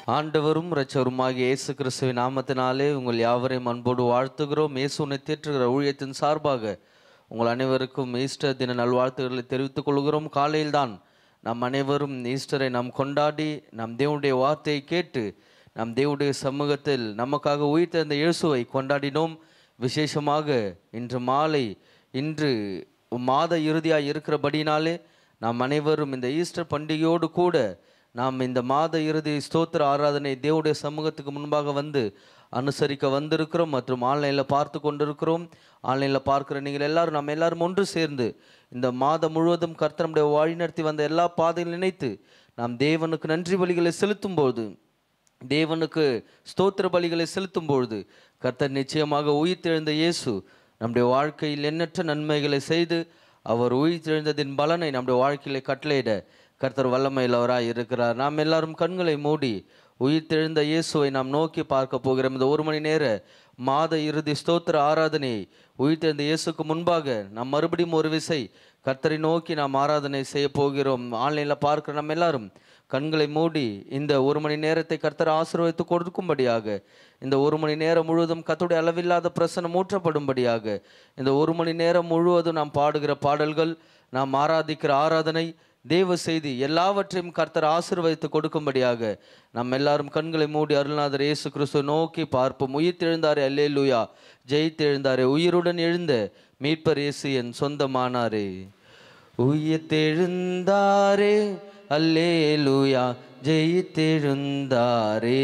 ஆண்டவரும் இரட்சகருமாகிய இயேசு கிறிஸ்துவின் நாமத்தினாலே உங்கள் யாவரையும் அன்போடு வாழ்த்துகிறோம் இயேசு உன்னை தேற்றுகிற ஊழியத்தின் சார்பாக உங்கள் அனைவருக்கும் ஈஸ்டர் தின நல்வாழ்த்துக்களை தெரிவித்துக் கொள்கிறோம் காலையில்தான் நம் அனைவரும் ஈஸ்டரை நாம் கொண்டாடி நம் தேவனுடைய வார்த்தையை கேட்டு நம் தேவனுடைய சமூகத்தில் நமக்காக உயிர்த்தெழுந்த இயேசுவை கொண்டாடினோம் விசேஷமாக இன்று மாலை இன்று மாத இறுதியாக இருக்கிறபடினாலே நாம் அனைவரும் இந்த ஈஸ்டர் பண்டிகையோடு கூட நாம் இந்த மாத இறுதி ஸ்தோத்திர ஆராதனை தேவனுடைய சமூகத்துக்கு முன்பாக வந்து அனுசரிக்க வந்திருக்கிறோம் மற்றும் ஆன்லைனில் பார்த்து கொண்டிருக்கிறோம் ஆன்லைனில் பார்க்குற நீங்கள் எல்லாரும் நம்ம எல்லாரும் ஒன்று சேர்ந்து இந்த மாதம் முழுவதும் கர்த்தனுடைய வழிநடத்தி வந்த எல்லா பாதையும் நினைத்து நாம் தேவனுக்கு நன்றி பலிகளை செலுத்தும் போது தேவனுக்கு ஸ்தோத்திர பலிகளை செலுத்தும் பொழுது கர்த்தர் நிச்சயமாக உயிர்த்தெழுந்த இயேசு நம்முடைய வாழ்க்கையில் எண்ணற்ற நன்மைகளை செய்து அவர் உயிர்த்தெழுந்ததின் பலனை நம்முடைய வாழ்க்கையில கட்டளையிட கர்த்தர் வல்லமையிலவராய் இருக்கிறார் நாம் எல்லாரும் கண்களை மூடி உயிர்த்தெழுந்த இயேசுவை நாம் நோக்கி பார்க்க போகிறோம் இந்த ஒரு மணி நேர மாத இறுதி ஸ்தோத்திர ஆராதனையை உயிர்த்தெழுந்த இயேசுக்கு முன்பாக நாம் மறுபடியும் ஒரு விசை கர்த்தரை நோக்கி நாம் ஆராதனை செய்ய போகிறோம் ஆன்லைனில் பார்க்கிற நம்ம எல்லாரும் கண்களை மூடி இந்த ஒரு மணி நேரத்தை கர்த்தர் ஆசீர்வதித்து கொடுக்கும்படியாக இந்த ஒரு மணி நேரம் முழுவதும் கர்த்தருடைய அளவில்லாத பிரசனம் ஊற்றப்படும்படியாக இந்த ஒரு மணி நேரம் முழுவதும் நாம் பாடுகிற பாடல்கள் நாம் ஆராதிக்கிற ஆராதனை தேவ செய்தி எல்லாவற்றையும் கர்த்தர் ஆசீர்வதித்து கொடுக்கும்படியாக நாம் எல்லாரும் கண்களை மூடி அருள்நாதர் இயேசு கிறிஸ்துவை நோக்கி பார்ப்போம் உயிர்த்தெழுந்தாரே அல்லேலூயா ஜெயித்தெழுந்தாரே உயிருடன் எழுந்த மீட்பர் இயேசு என் சொந்தமானாரே உயிர்த்தெழுந்தாரே அல்லேலூயா ஜெயித்தெழுந்தாரே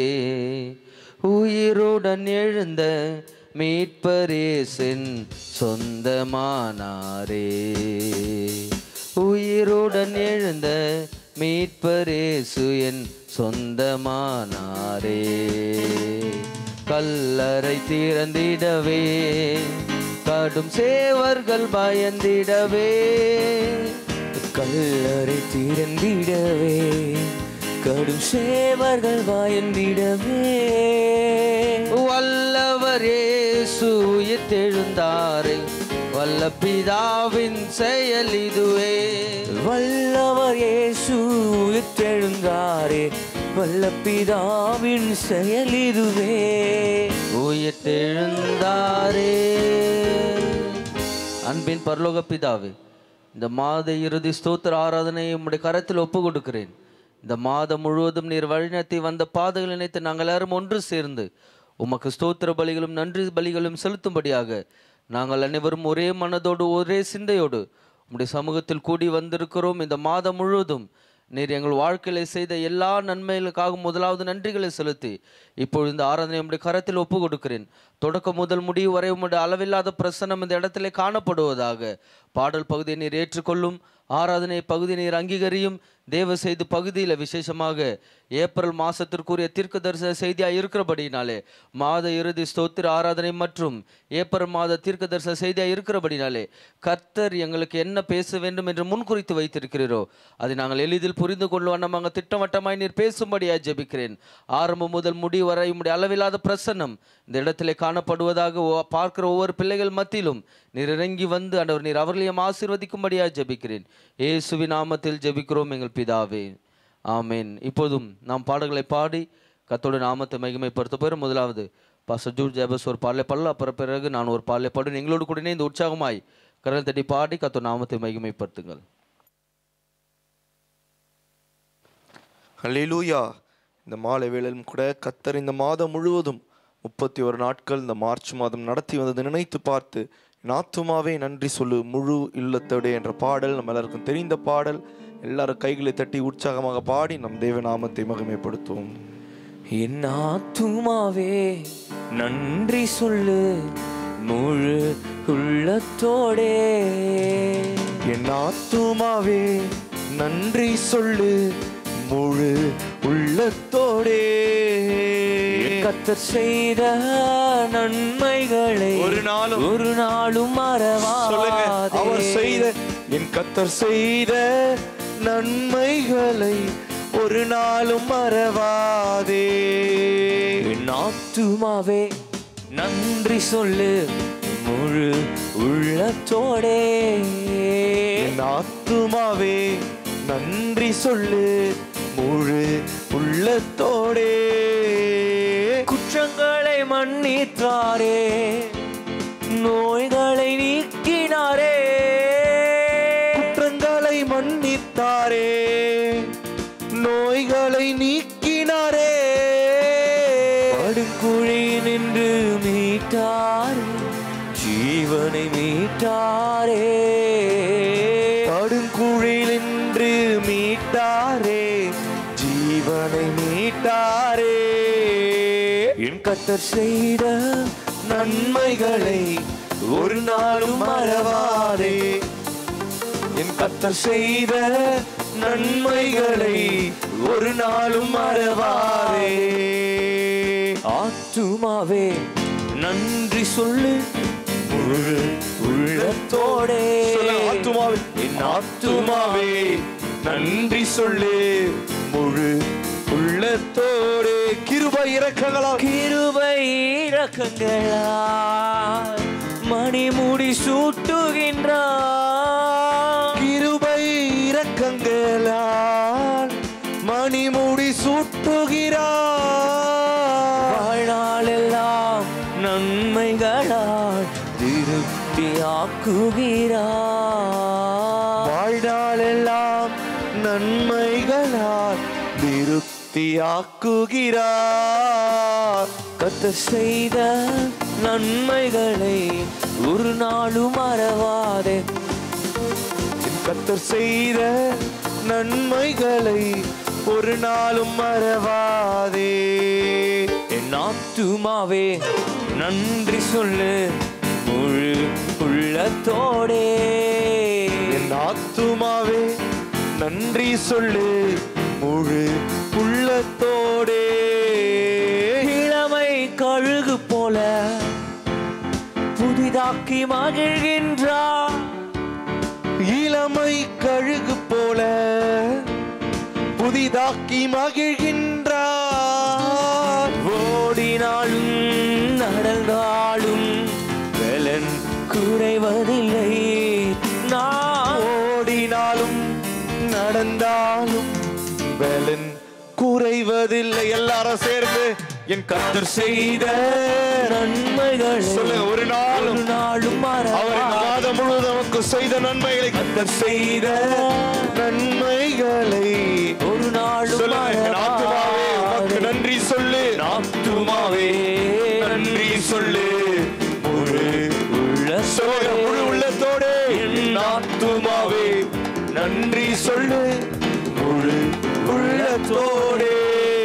உயிருடன் எழுந்த மீட்பரேசின் சொந்தமானாரே உயிருடன் எழுந்த மீட்பரேசு என் சொந்தமானாரே கல்லறை திறந்திடவே கடும் சேவர்கள் பயந்திடவே கல்லறை திறந்திடவே கடும் சேவர்கள் வாயந்திடவே வல்லவர் இயேசு உயிர்த்தெழுந்தாரே வல்ல பிதாவின் செயல் இதுவே வல்லவர் இயேசு உயிர்த்தெழுந்தாரே வல்ல பிதாவின் செயல் இதுவே உயிர்த்தெழுந்தாரே அன்பின் பரலோக பிதாவே இந்த மாத இறுதி ஸ்தோத்திர ஆராதனையை உம்முடைய கரத்தில் ஒப்பு கொடுக்கிறேன் இந்த மாதம் முழுவதும் நீர் வழிநடத்தி வந்த பாதைகள் நினைத்து நாங்கள் எல்லாரும் ஒன்று சேர்ந்து உமக்கு ஸ்தோத்திர பலிகளும் நன்றி பலிகளும் செலுத்தும்படியாக நாங்கள் அனைவரும் ஒரே மனதோடு ஒரே சிந்தையோடு உம்முடைய சமூகத்தில் கூடி வந்திருக்கிறோம் இந்த மாதம் முழுவதும் நீர் எங்கள் வாழ்க்கையில செய்த எல்லா நன்மைகளுக்காக முதலாவது நன்றிகளை செலுத்தி இப்பொழுது இந்த ஆராதனை உம்முடைய கரத்தில் ஒப்பு கொடுக்கிறேன் தொடக்கம் முதல் முடிவு வரை உம்முடைய அளவில்லாத பிரசனம் இந்த இடத்திலே காணப்படுவதாக பாடல் பகுதியை நீர் ஏற்றுக்கொள்ளும் ஆராதனை பகுதி நீர் அங்கீகரியும் தேவ செய்தி பகுதியில் விசேஷமாக ஏப்ரல் மாசத்திற்குரிய தீர்க்க தரிசன செய்தியாக இருக்கிறபடினாலே மாத இறுதி ஸ்தோத்திர ஆராதனை மற்றும் ஏப்ரல் மாத தீர்க்க தரிசன செய்தியாக இருக்கிறபடினாலே கர்த்தர் எங்களுக்கு என்ன பேச வேண்டும் என்று முன்குறித்து வைத்திருக்கிறீரோ அதை நாங்கள் எளிதில் புரிந்து கொள்ளும் வண்ணமாக திட்டவட்டமாய் நீர் பேசும்படியாக ஜெபிக்கிறேன் ஆரம்பம் முதல் முடிவு வரை உம்முடைய அளவில்லாத பிரசன்னம் இந்த இடத்திலே காணப்படுவதாக ஓ- பார்க்கிற ஒவ்வொரு பிள்ளைகள் மத்தியிலும் நீர் இறங்கி வந்து ஆண்டவர் நீர் அவர்களையும் ஆசீர்வதிக்கும்படியாக ஜெபிக்கிறேன் இயேசுவி நாமத்தில் ஜெபிக்கிறோம் எங்கள் பிதாவே ஆமென் இப்போதும் நாம் பாடல்களை பாடி கத்தோட நாமத்தை மகிமைப்படுத்த போகிறோம் முதலாவது பாஸ்டர் ஜூட் ஜேபஸ் ஒரு பாடலை பாடல அப்புறம் பிறகு நான் ஒரு பாடலை பாடுவேன் எங்களோடு கூட இந்த உற்சாகமாய் கரல் தட்டி பாடி கத்தோ நாமத்தை மகிமைப்படுத்துங்கள் ஹல்லேலூயா இந்த மாலை வேளையிலும் கூட கத்தர் இந்த மாதம் முழுவதும் முப்பத்தி ஒரு நாட்கள் இந்த மார்ச் மாதம் நடத்தி வந்ததை நினைத்து பார்த்து என் ஆத்துமாவே நன்றி சொல்லு முழு இல்லத்தோடு என்ற பாடல் நம்ம எல்லாருக்கும் தெரிந்த பாடல் எல்லாரும் கைகளை தட்டி உற்சாகமாக பாடி நம் தேவ நாமத்தை மகிமைப்படுத்துவோம் என் ஆத்துமாவே நன்றி சொல்லு முழு உள்ளத்தோடே என் ஆத்துமாவே நன்றி சொல்லு முழு உள்ளத்தோடே கத்தர் செய்த நன்மைகளை ஒரு நாளும் ஒரு நாளும் சொல்லுங்க அவர் மறவாதே செய்த என் கத்தர் செய்த நன்மைகளை ஒரு நாளும் மறவாதே என் ஆத்துமாவே நன்றி சொல்லு முழு உள்ளத்தோடே என் ஆத்துமாவே நன்றி சொல்லு முழு உள்ளத்தோடே குற்றங்களை மன்னித்தாரே நோய்களை நீக்கினாரே குற்றங்களை மன்னித்தாரே நோய்களை நீக்கினாரே படுகுழி நின்று மீட்டாரே ஜீவனை மீட்டாரே படுங்குழிலின்று மீட்டாரே ஜீவனை மீட்டாரே என் கத்தர் செய்த நன்மைகளை ஒரு நாளும் மறவாதே என் கத்தர் செய்த நன்மைகளை ஒரு நாளும் மறவாதே ஆத்துமாவே நன்றி சொல்லு முழு உள்ளத்தோடே சொல்லுங்க, ஆத்துமாவே என் ஆத்துமாவே நன்றி சொல்லு முழு உள்ளத்தோடு கிருபை இறக்கங்களால் கிருபை இறக்கங்களால் மணிமுடி சூட்டுகின்றார் கிருபை இரக்கங்களால் மணிமுடி சூட்டுகிறார் வாழ்நாளெல்லாம் நன்மைகளால் திருப்தியாக்குகிறார் வாழ்நாளெல்லாம் நன்மைகளால் திருப்தியாக்குகிறார் கத்த செய்த நன்மைகளை ஒரு நாளும் மறவாதே என் கத்தர் செய்த நன்மைகளை ஒரு நாளும் மறவாதே என் ஆத்துமாவே நன்றி சொல்லு முழு உள்ளத்தோடே என் ஆத்துமாவே நன்றி சொல்லு முழு உள்ளத்தோடே இளமை கழுகு போல புதிதாக்கி மகிழ்கின்றார் இளமை கழுகு போல புதிதாக்கி மகிழ்கின்றார் ஓடினாலும் நடந்தாலும் பலன் குறைவதில்லை நான் ஓடினாலும் நடந்தாலும் பலன் குறைவதில்லை எல்லாரும் சேர்ந்து என் கத்தர் செய்த நன்மைகள் சொல்லுங்க ஒரு நாளும் ஒரு நாளும் அவர் இந்த மறவாதே. மாதம் முழுவதும் நமக்கு செய்த நன்மைகளை கத்தர் செய்த நன்மைகளை ஒரு நாளும் சொல்லுங்க என் ஆத்துமாவே உமக்கு மறவாதே. நன்றி சொல்லு ஆத்துமாவே நன்றி சொல்லு முழு சொல்லுங்க முழு உள்ளத்தோடு என் ஆத்துமாவே நன்றி சொல்லு முழு உள்ளத்தோடே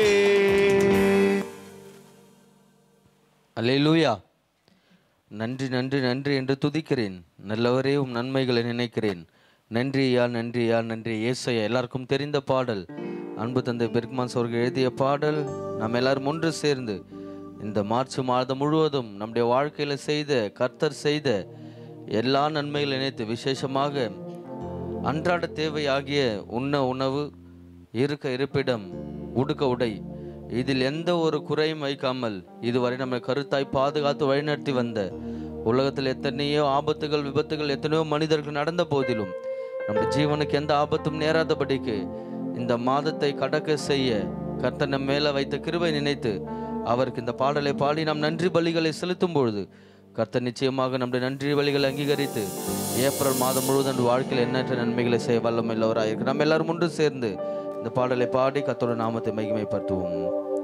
அல்லேலூயா நன்றி நன்றி நன்றி என்று துதிக்கிறேன் நல்லவரே உம் நன்மைகளை நினைக்கிறேன் நன்றி ஐயா நன்றி ஐயா நன்றி ஏசையா எல்லாருக்கும் தெரிந்த பாடல் அன்பு தந்தை பெர்க்மான்ஸ் அவர்கள் எழுதிய பாடல் நாம் எல்லாரும் ஒன்று சேர்ந்து இந்த மார்ச் மாதம் முழுவதும் நம்முடைய வாழ்க்கையில செய்த கர்த்தர் செய்த எல்லா நன்மைகளை நினைத்து விசேஷமாக அன்றாட தேவையாகிய உண்ண உணவு இருக்க இருப்பிடம் உடுக்க உடை இதில் எந்த ஒரு குறையும் வைக்காமல் இதுவரை நம்மை கருத்தாய் பாதுகாத்து வழிநடத்தி வந்த உலகத்தில் எத்தனையோ ஆபத்துகள் விபத்துகள் எத்தனையோ மனிதர்கள் நடந்த போதிலும் நம்முடைய ஜீவனுக்கு எந்த ஆபத்தும் நேராதபடிக்கு இந்த மாதத்தை கடக்க செய்ய கர்த்தர் நம் மேல வைத்த கிருபை நினைத்து அவருக்கு இந்த பாடலை பாடி நாம் நன்றி பலிகளை செலுத்தும் பொழுது கர்த்தர் நிச்சயமாக நம்முடைய நன்றி பலிகளை அங்கீகரித்து ஏப்ரல் மாதம் முழுவதும் நம்முடைய வாழ்க்கையில் எண்ணற்ற நன்மைகளை செய்ய வல்லமை உள்ளவராக இருக்கு நம்ம எல்லாரும் ஒன்று சேர்ந்து இந்த பாடலை பாடி கர்த்தரோட நாமத்தை மகிமைப்படுத்துவோம்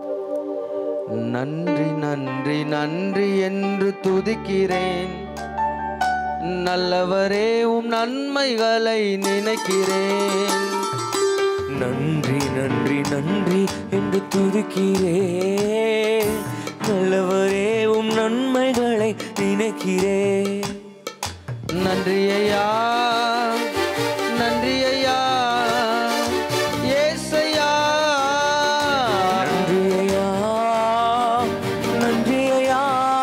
நன்றி நன்றி நன்றி என்று துதிக்கிறேன் நல்லவரே உம் நன்மைகளை நினைக்கிறேன் நன்றி நன்றி நன்றி என்று துதிக்கிறேன் நல்லவரே உம் நன்மைகளை நினைக்கிறேன் நன்றி ஐயா நன்றி ஐயா ஏசையா நன்றி ஐயா நன்றி ஐயா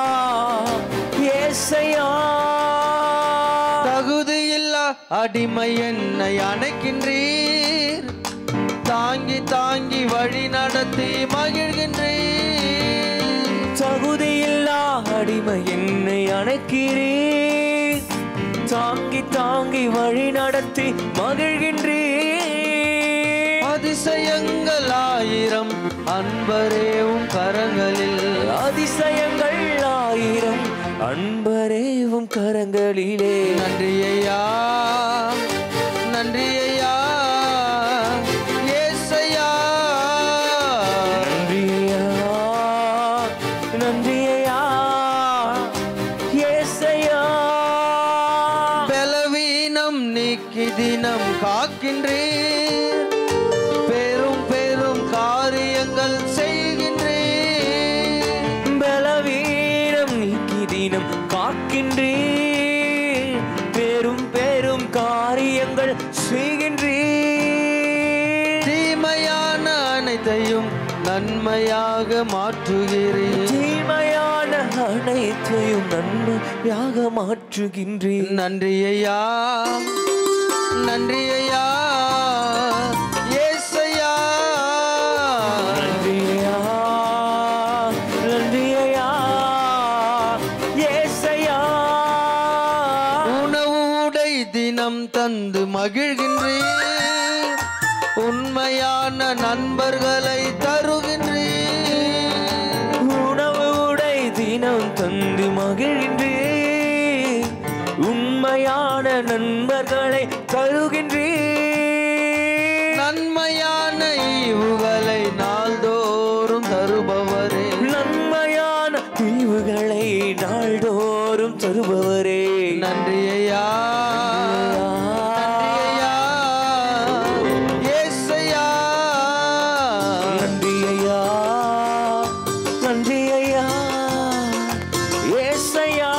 ஏசையா தகுதியில்லா அடிமை என்னை அணைக்கின்றீர் தாங்கி தாங்கி வழி நடத்தி மகிழ்கின்றீர் தகுதியில்லா அடிமை என்னை அணைக்கிறீர் தாங்கி தாங்கி வழி நடத்தி மகிழ்கின்றீர் அதிசயங்கள் ஆயிரம் அன்பரேவும் கரங்களில் அதிசயங்கள் ஆயிரம் அன்பரேவும் கரங்களிலே நன்றி ஐயா நன்றி ஐயா ஏசையா நன்றியா நன்றியா ஏசையா பலவீனம் நீக்கி தினம் காக்கின்றீர் பெரும் பெரும் காரியங்கள் செய்கின்றீர் பலவீனம் நீக்கி தினம் காக்கின்றே பெரும் பெரும் காரியங்கள் செய்கின்றே தீமையான அனைத்தையும் நன்மையாக மாற்றுகிறீர் தீமையான அனைத்தையும் நன்மையாக மாற்றுகின்றேன் நன்றி ஐயா நன்றி ஐயா ஏசையா நன்றியா நன்றியா ஏசையா உணவு உடை தினம் தந்து மகிழ்கின்றீர் உண்மையான நண்பர்களை தருகின்றீர் உணவு உடை தினம் தந்து மகிழ்கின்றே உண்மையான நண்பர்களை தருகின்றே நன்மையான ஈவுகளை நாள்தோறும் தருபவரே நன்மையான தீவுகளை நாள்தோறும் தருபவரே நன்றி ஐயா நன்றி ஐயா ஏசையா நன்றி ஐயா நன்றி ஐயா ஏசையா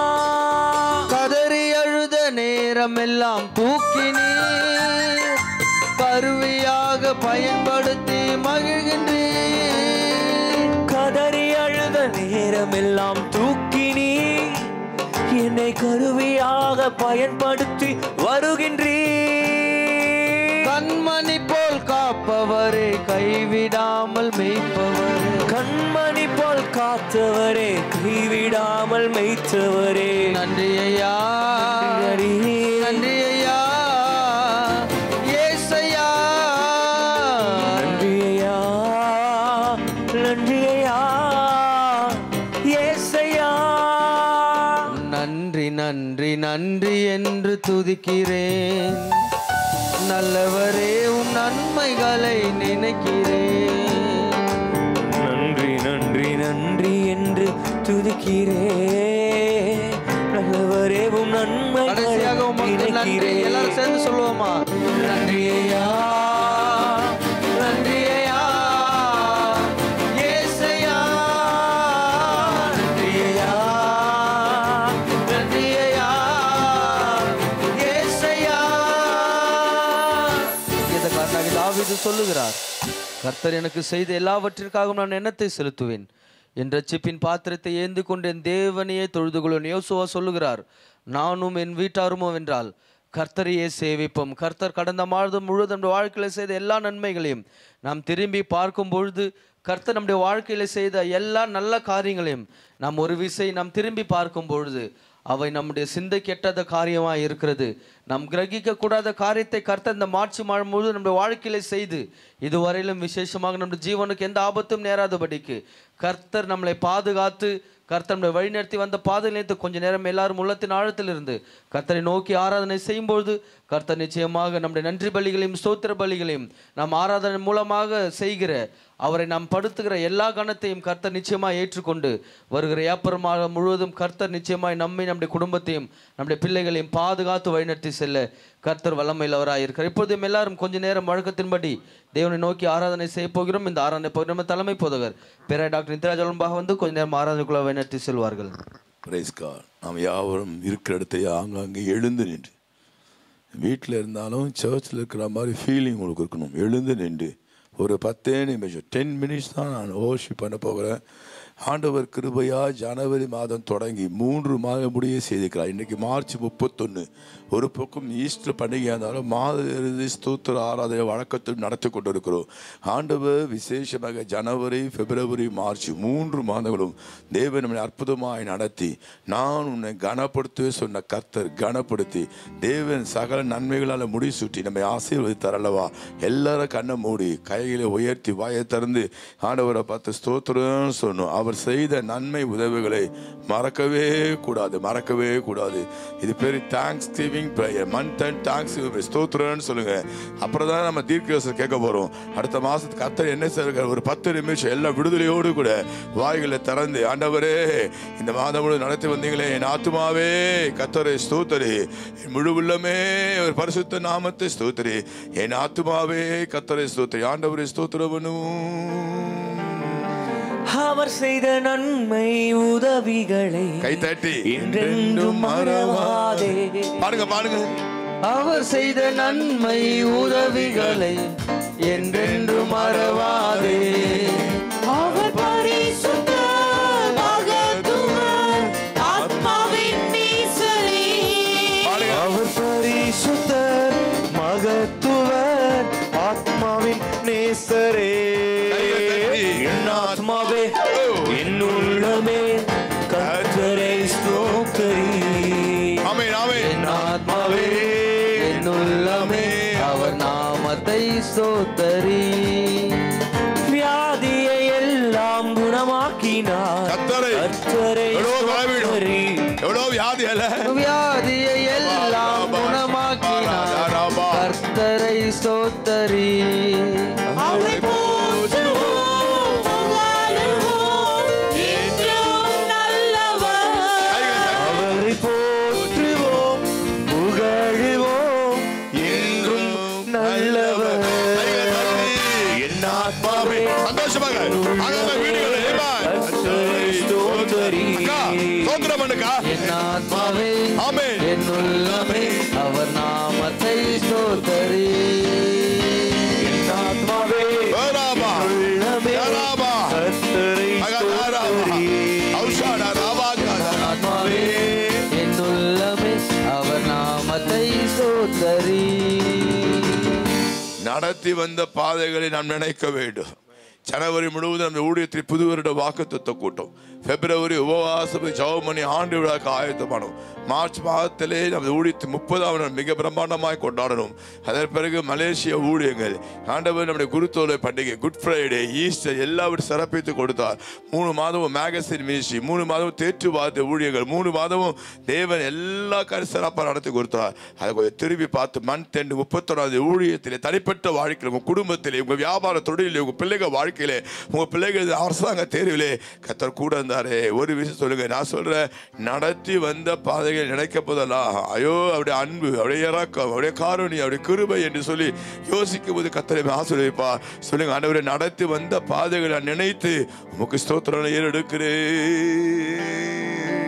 கதறி அழுத நேரமெல்லாம் தூக்கி நீர் கருவியாக பயன்படுத்தி மகிழ்கின்றீர் கதறி அழுத நேரமெல்லாம் தூக்கி நீ என்னை கருவியாக பயன்படுத்தி வருகின்றே கண்மணி போல் காப்பவரே கைவிடாமல் மெய்ப்பவரே கண்மணி போல் காத்தவரே கைவிடாமல் மெய்த்தவரே நன்றி ஐயா நன்றி. நன்றி ஐயா ஏசையா நன்றி ஐயா நன்றி ஐயா ஏசையா நன்றி நன்றி நன்றி என்று துதிக்கிறேன் நல்லவரே உம் நன்மைகளை நினைக்கிறேன் நன்றி நன்றி நன்றி என்று துதிக்கிறே நல்லவரே உம் நன்மை கடைசியாக உமக்கு நன்றி எல்லாரும் சேர்ந்து சொல்லுவோமா நன்றி ஐயா நன்றி ஐயா ஏசையா நன்றி ஐயா நன்றி ஐயா ஏசையா இதற்காக தாவீது சொல்லுகிறார் கர்த்தர் எனக்கு செய்த எல்லாவற்றிற்காகவும் நான் எண்ணத்தை செலுத்துவேன் என் ரட்சிப்பின் பாத்திரத்தை ஏந்தி கொண்டு என் தேவனையே தொழுது கொள்ளும் யோசுவா சொல்லுகிறார் நானும் என் வீட்டாருமோ வென்றால் கர்த்தரையே சேவிப்போம் கர்த்தர் கடந்த மாதம் முழுவதும் நம்முடைய வாழ்க்கையில் செய்த எல்லா நன்மைகளையும் நாம் திரும்பி பார்க்கும் பொழுது கர்த்தர் நம்முடைய வாழ்க்கையில் செய்த எல்லா நல்ல காரியங்களையும் நாம் ஒரு விசை நாம் திரும்பி பார்க்கும் பொழுது அவை நம்முடைய சிந்தை கெட்டத காரியமாக இருக்கிறது நாம் கிரகிக்க கூடாத காரியத்தை கர்த்தர் இந்த மார்ச் மாதம் முழுவதும் நம்முடைய வாழ்க்கையில செய்து இதுவரையிலும் விசேஷமாக நம்முடைய ஜீவனுக்கு எந்த ஆபத்தும் நேராதபடிக்கு கர்த்தர் நம்மளை பாதுகாத்து கர்த்தர் நம்மளை வழிநடத்தி வந்த பாதையிலிருந்து கொஞ்ச நேரம் எல்லாரும் உள்ளத்தின் ஆழத்தில் இருந்து கர்த்தரை நோக்கி ஆராதனை செய்யும்பொழுது கர்த்தர் நிச்சயமாக நம்முடைய நன்றி பலிகளையும் ஸ்தோத்திர பலிகளையும் நாம் ஆராதனை மூலமாக செய்கிற அவரை நாம் படுத்துகிற எல்லா கணத்தையும் கர்த்தர் நிச்சயமாக ஏற்றுக்கொண்டு வருகிற ஏப்ரல் மாதம் முழுவதும் கர்த்தர் நிச்சயமாய் நம்மை நம்முடைய குடும்பத்தையும் நம்முடைய பிள்ளைகளையும் பாதுகாத்து வழிநடத்தி செல்ல கர்த்தர் வல்லமையிலவராக இருக்கிறார் இப்பொழுதும் எல்லாரும் கொஞ்ச நேரம் வழக்கத்தின்படி தேவனை நோக்கி ஆராதனை செய்ய போகிறோம் இந்த ஆராதனை போகிறோம் தலைமை போதகர் பேர டாக்டர் நித்ராஜலம்பாக வந்து கொஞ்ச நேரம் ஆராதனைக்குள்ள வழிநடத்தி செல்வார்கள் பிரைஸ் காட் நாம் யாவரும் இருக்கிற இடத்தை ஆங்காங்கே எழுந்து நின்று வீட்டில் இருந்தாலும் சர்ச்சில் இருக்கிற மாதிரி ஃபீலிங் உங்களுக்கு இருக்கணும் எழுந்து நின்று ஒரு பத்தே நிமிஷம் டென் மினிட்ஸ் தான் நான் ஓஷி பண்ண போகிறேன் ஆண்டவர் கிருபையா ஜனவரி மாதம் தொடங்கி மூன்று மாதம் முடிய செய்திருக்கிறார் இன்னைக்கு மார்ச் முப்பத்தொன்று ஒரு பக்கம் ஈஸ்டர் பண்டிகையாக இருந்தாலும் மாத இறுதி ஸ்தோத்திர ஆராதனை வழக்கத்தில் நடத்தி கொண்டிருக்கிறோம் ஆண்டவர் விசேஷமாக ஜனவரி பிப்ரவரி மார்ச் மூன்று மாதங்களும் தேவன் நம்மை அற்புதமாய் நடத்தி நான் உன்னை கனப்படுத்த சொன்ன கர்த்தர் கனப்படுத்தி தேவன் சகல நன்மைகளால் முடிசூட்டி நம்மை ஆசீர்வதித்தார் அல்லவா எல்லாரும் கண்ணை மூடி கைகளை உயர்த்தி வாயை திறந்து ஆண்டவரை பார்த்து ஸ்தோத்திரம் சொன்னோம் அவர் செய்த நன்மை உதவிகளை மறக்கவே கூடாது மறக்கவே கூடாது இது பேர் thanksgiving prayer month and thanks ஸ்தோத்திரம்னு சொல்லுங்க அப்புறம் தான் நம்ம தீர்க்கதரிசனம் கேட்க போறோம் அடுத்த மாசத்துக்கு கத்தர் என்ன செய்ய ஒரு பத்து நிமிஷம் எல்லா விடுதலையோடு கூட வாய்களை திறந்து ஆண்டவரே இந்த மாதம் முழு நடத்தி வந்தீங்களே என் ஆத்துமாவே கத்தரை ஸ்தோத்தரி என் முழு உள்ளமே ஒரு பரிசுத்த நாமத்தை ஸ்தோத்தரி என் ஆத்துமாவே கத்தரை ஸ்தோத்தரி ஆண்டவரை ஸ்தோத்திரவனும் அவர் செய்த நன்மை உதவிகளை கை தட்டி என்றென்றும் மறவாதே பாருங்க பாருங்க அவர் செய்த நன்மை உதவிகளை என்றென்றும் மறவாதே அவர் பரிசுத்த மகத்துவர் ஆத்மாவின் நேசரே பாருங்க அவர் பரிசுத்தர் மகத்துவர் ஆத்மாவின் நேசரே கையை தட்டி. என் ஆத்மாவே என் உள்ளமே கர்த்தரை ஸ்தோத்திரி ஆமென் ஆமென் என் ஆத்மாவே என் உள்ளமே அவர் நாமத்தை ஸ்தோத்தரி வியாதியை எல்லாம் குணமாக்கினார் கர்த்தரை கர்த்தரை எவ்வளோ பலவீனம். ஸ்தோத்திரி. எவ்வளோ வியாதி அல்ல வியாதியை எல்லாம் குணமாக்கினார் கர்த்தரை ஸ்தோத்தரி அவரை போற்றுவோம் புகழுவோம் என்றும் நல்லவர் அவரை போற்றுவோம் புகழுவோம் என்றும் நல்லவர் என் ஆத்மாவே சந்தோஷமாக அங்க வீடுகள் கர்த்தரை ஸ்தோத்திரி. அக்கா சோத்திரம் பண்ணுக்கா என் ஆத்மாவே ஆமென் என் உள்ளமே அவர் நாமத்தை ஸ்தோத்தரி என் ஆத்மாவே வேறாமா உள்ளமே யாராமா கர்த்தரை அகதாராமா ஸ்தோத்திரி. ஔஷாடா ராபாகாதா ஆத்மாவே என் உள்ளமே அவர் நாமத்தை ஸ்தோத்தரி நடத்தி வந்த பாதைகளை நாம் நினைக்க வேண்டும் ஜனவரி முழுவதும் அந்த ஊழியத்தில் புது வருட வாக்குத்தத்த கூட்டம் பிப்ரவரி உபவாசம் ஜவமணி ஆண்டு விழாக்கு ஆயத்தமானோம் மார்ச் மாதத்திலே நமது ஊழியத்தின் முப்பதாம் நாள் மிக பிரம்மாண்டமாய் கொண்டாடணும் அதன் பிறகு மலேசிய ஊழியங்கள் ஆண்டவர் நம்முடைய குருத்தோலை பண்டிகை குட் ஃப்ரைடே ஈஸ்டர் எல்லாவற்றையும் சிறப்பித்து கொடுத்தார் மூணு மாதமும் மேகசின் மினிஸ்ட்ரி மூணு மாதமும் தேற்று வார்த்தை ஊழியர்கள் மூணு மாதமும் தேவன் எல்லா காரியம் சிறப்பாக நடத்தி கொடுத்தார் அதை கொஞ்சம் திரும்பி பார்த்து மண் தெண்டு முப்பத்தொன்னாவது ஊழியத்திலே தனிப்பட்ட வாழ்க்கையில் உங்கள் குடும்பத்திலே உங்கள் வியாபார தொழிலே உங்கள் பிள்ளைகள் வாழ்க்கையிலே உங்கள் பிள்ளைகள் அரசாங்க தேர்விலே கத்தர் கூட இருந்தாரே ஒரு விஷயம் சொல்லுங்க நான் சொல்றேன் நடத்தி வந்த பாதைகள் நினைக்க போதெல்லாம் ஐயோ அவருடைய அன்பு அவருடைய இறக்கம் அவருடைய காரணி அவருடைய கிருபை என்று சொல்லி யோசிக்கும் போது கத்தரை ஆசீர்வதிப்பா சொல்லுங்க ஆண்டவரை நடத்தி வந்த பாதைகளை நான் நினைத்து உமக்கு ஸ்தோத்திரம் ஏறெடுக்கிறேன்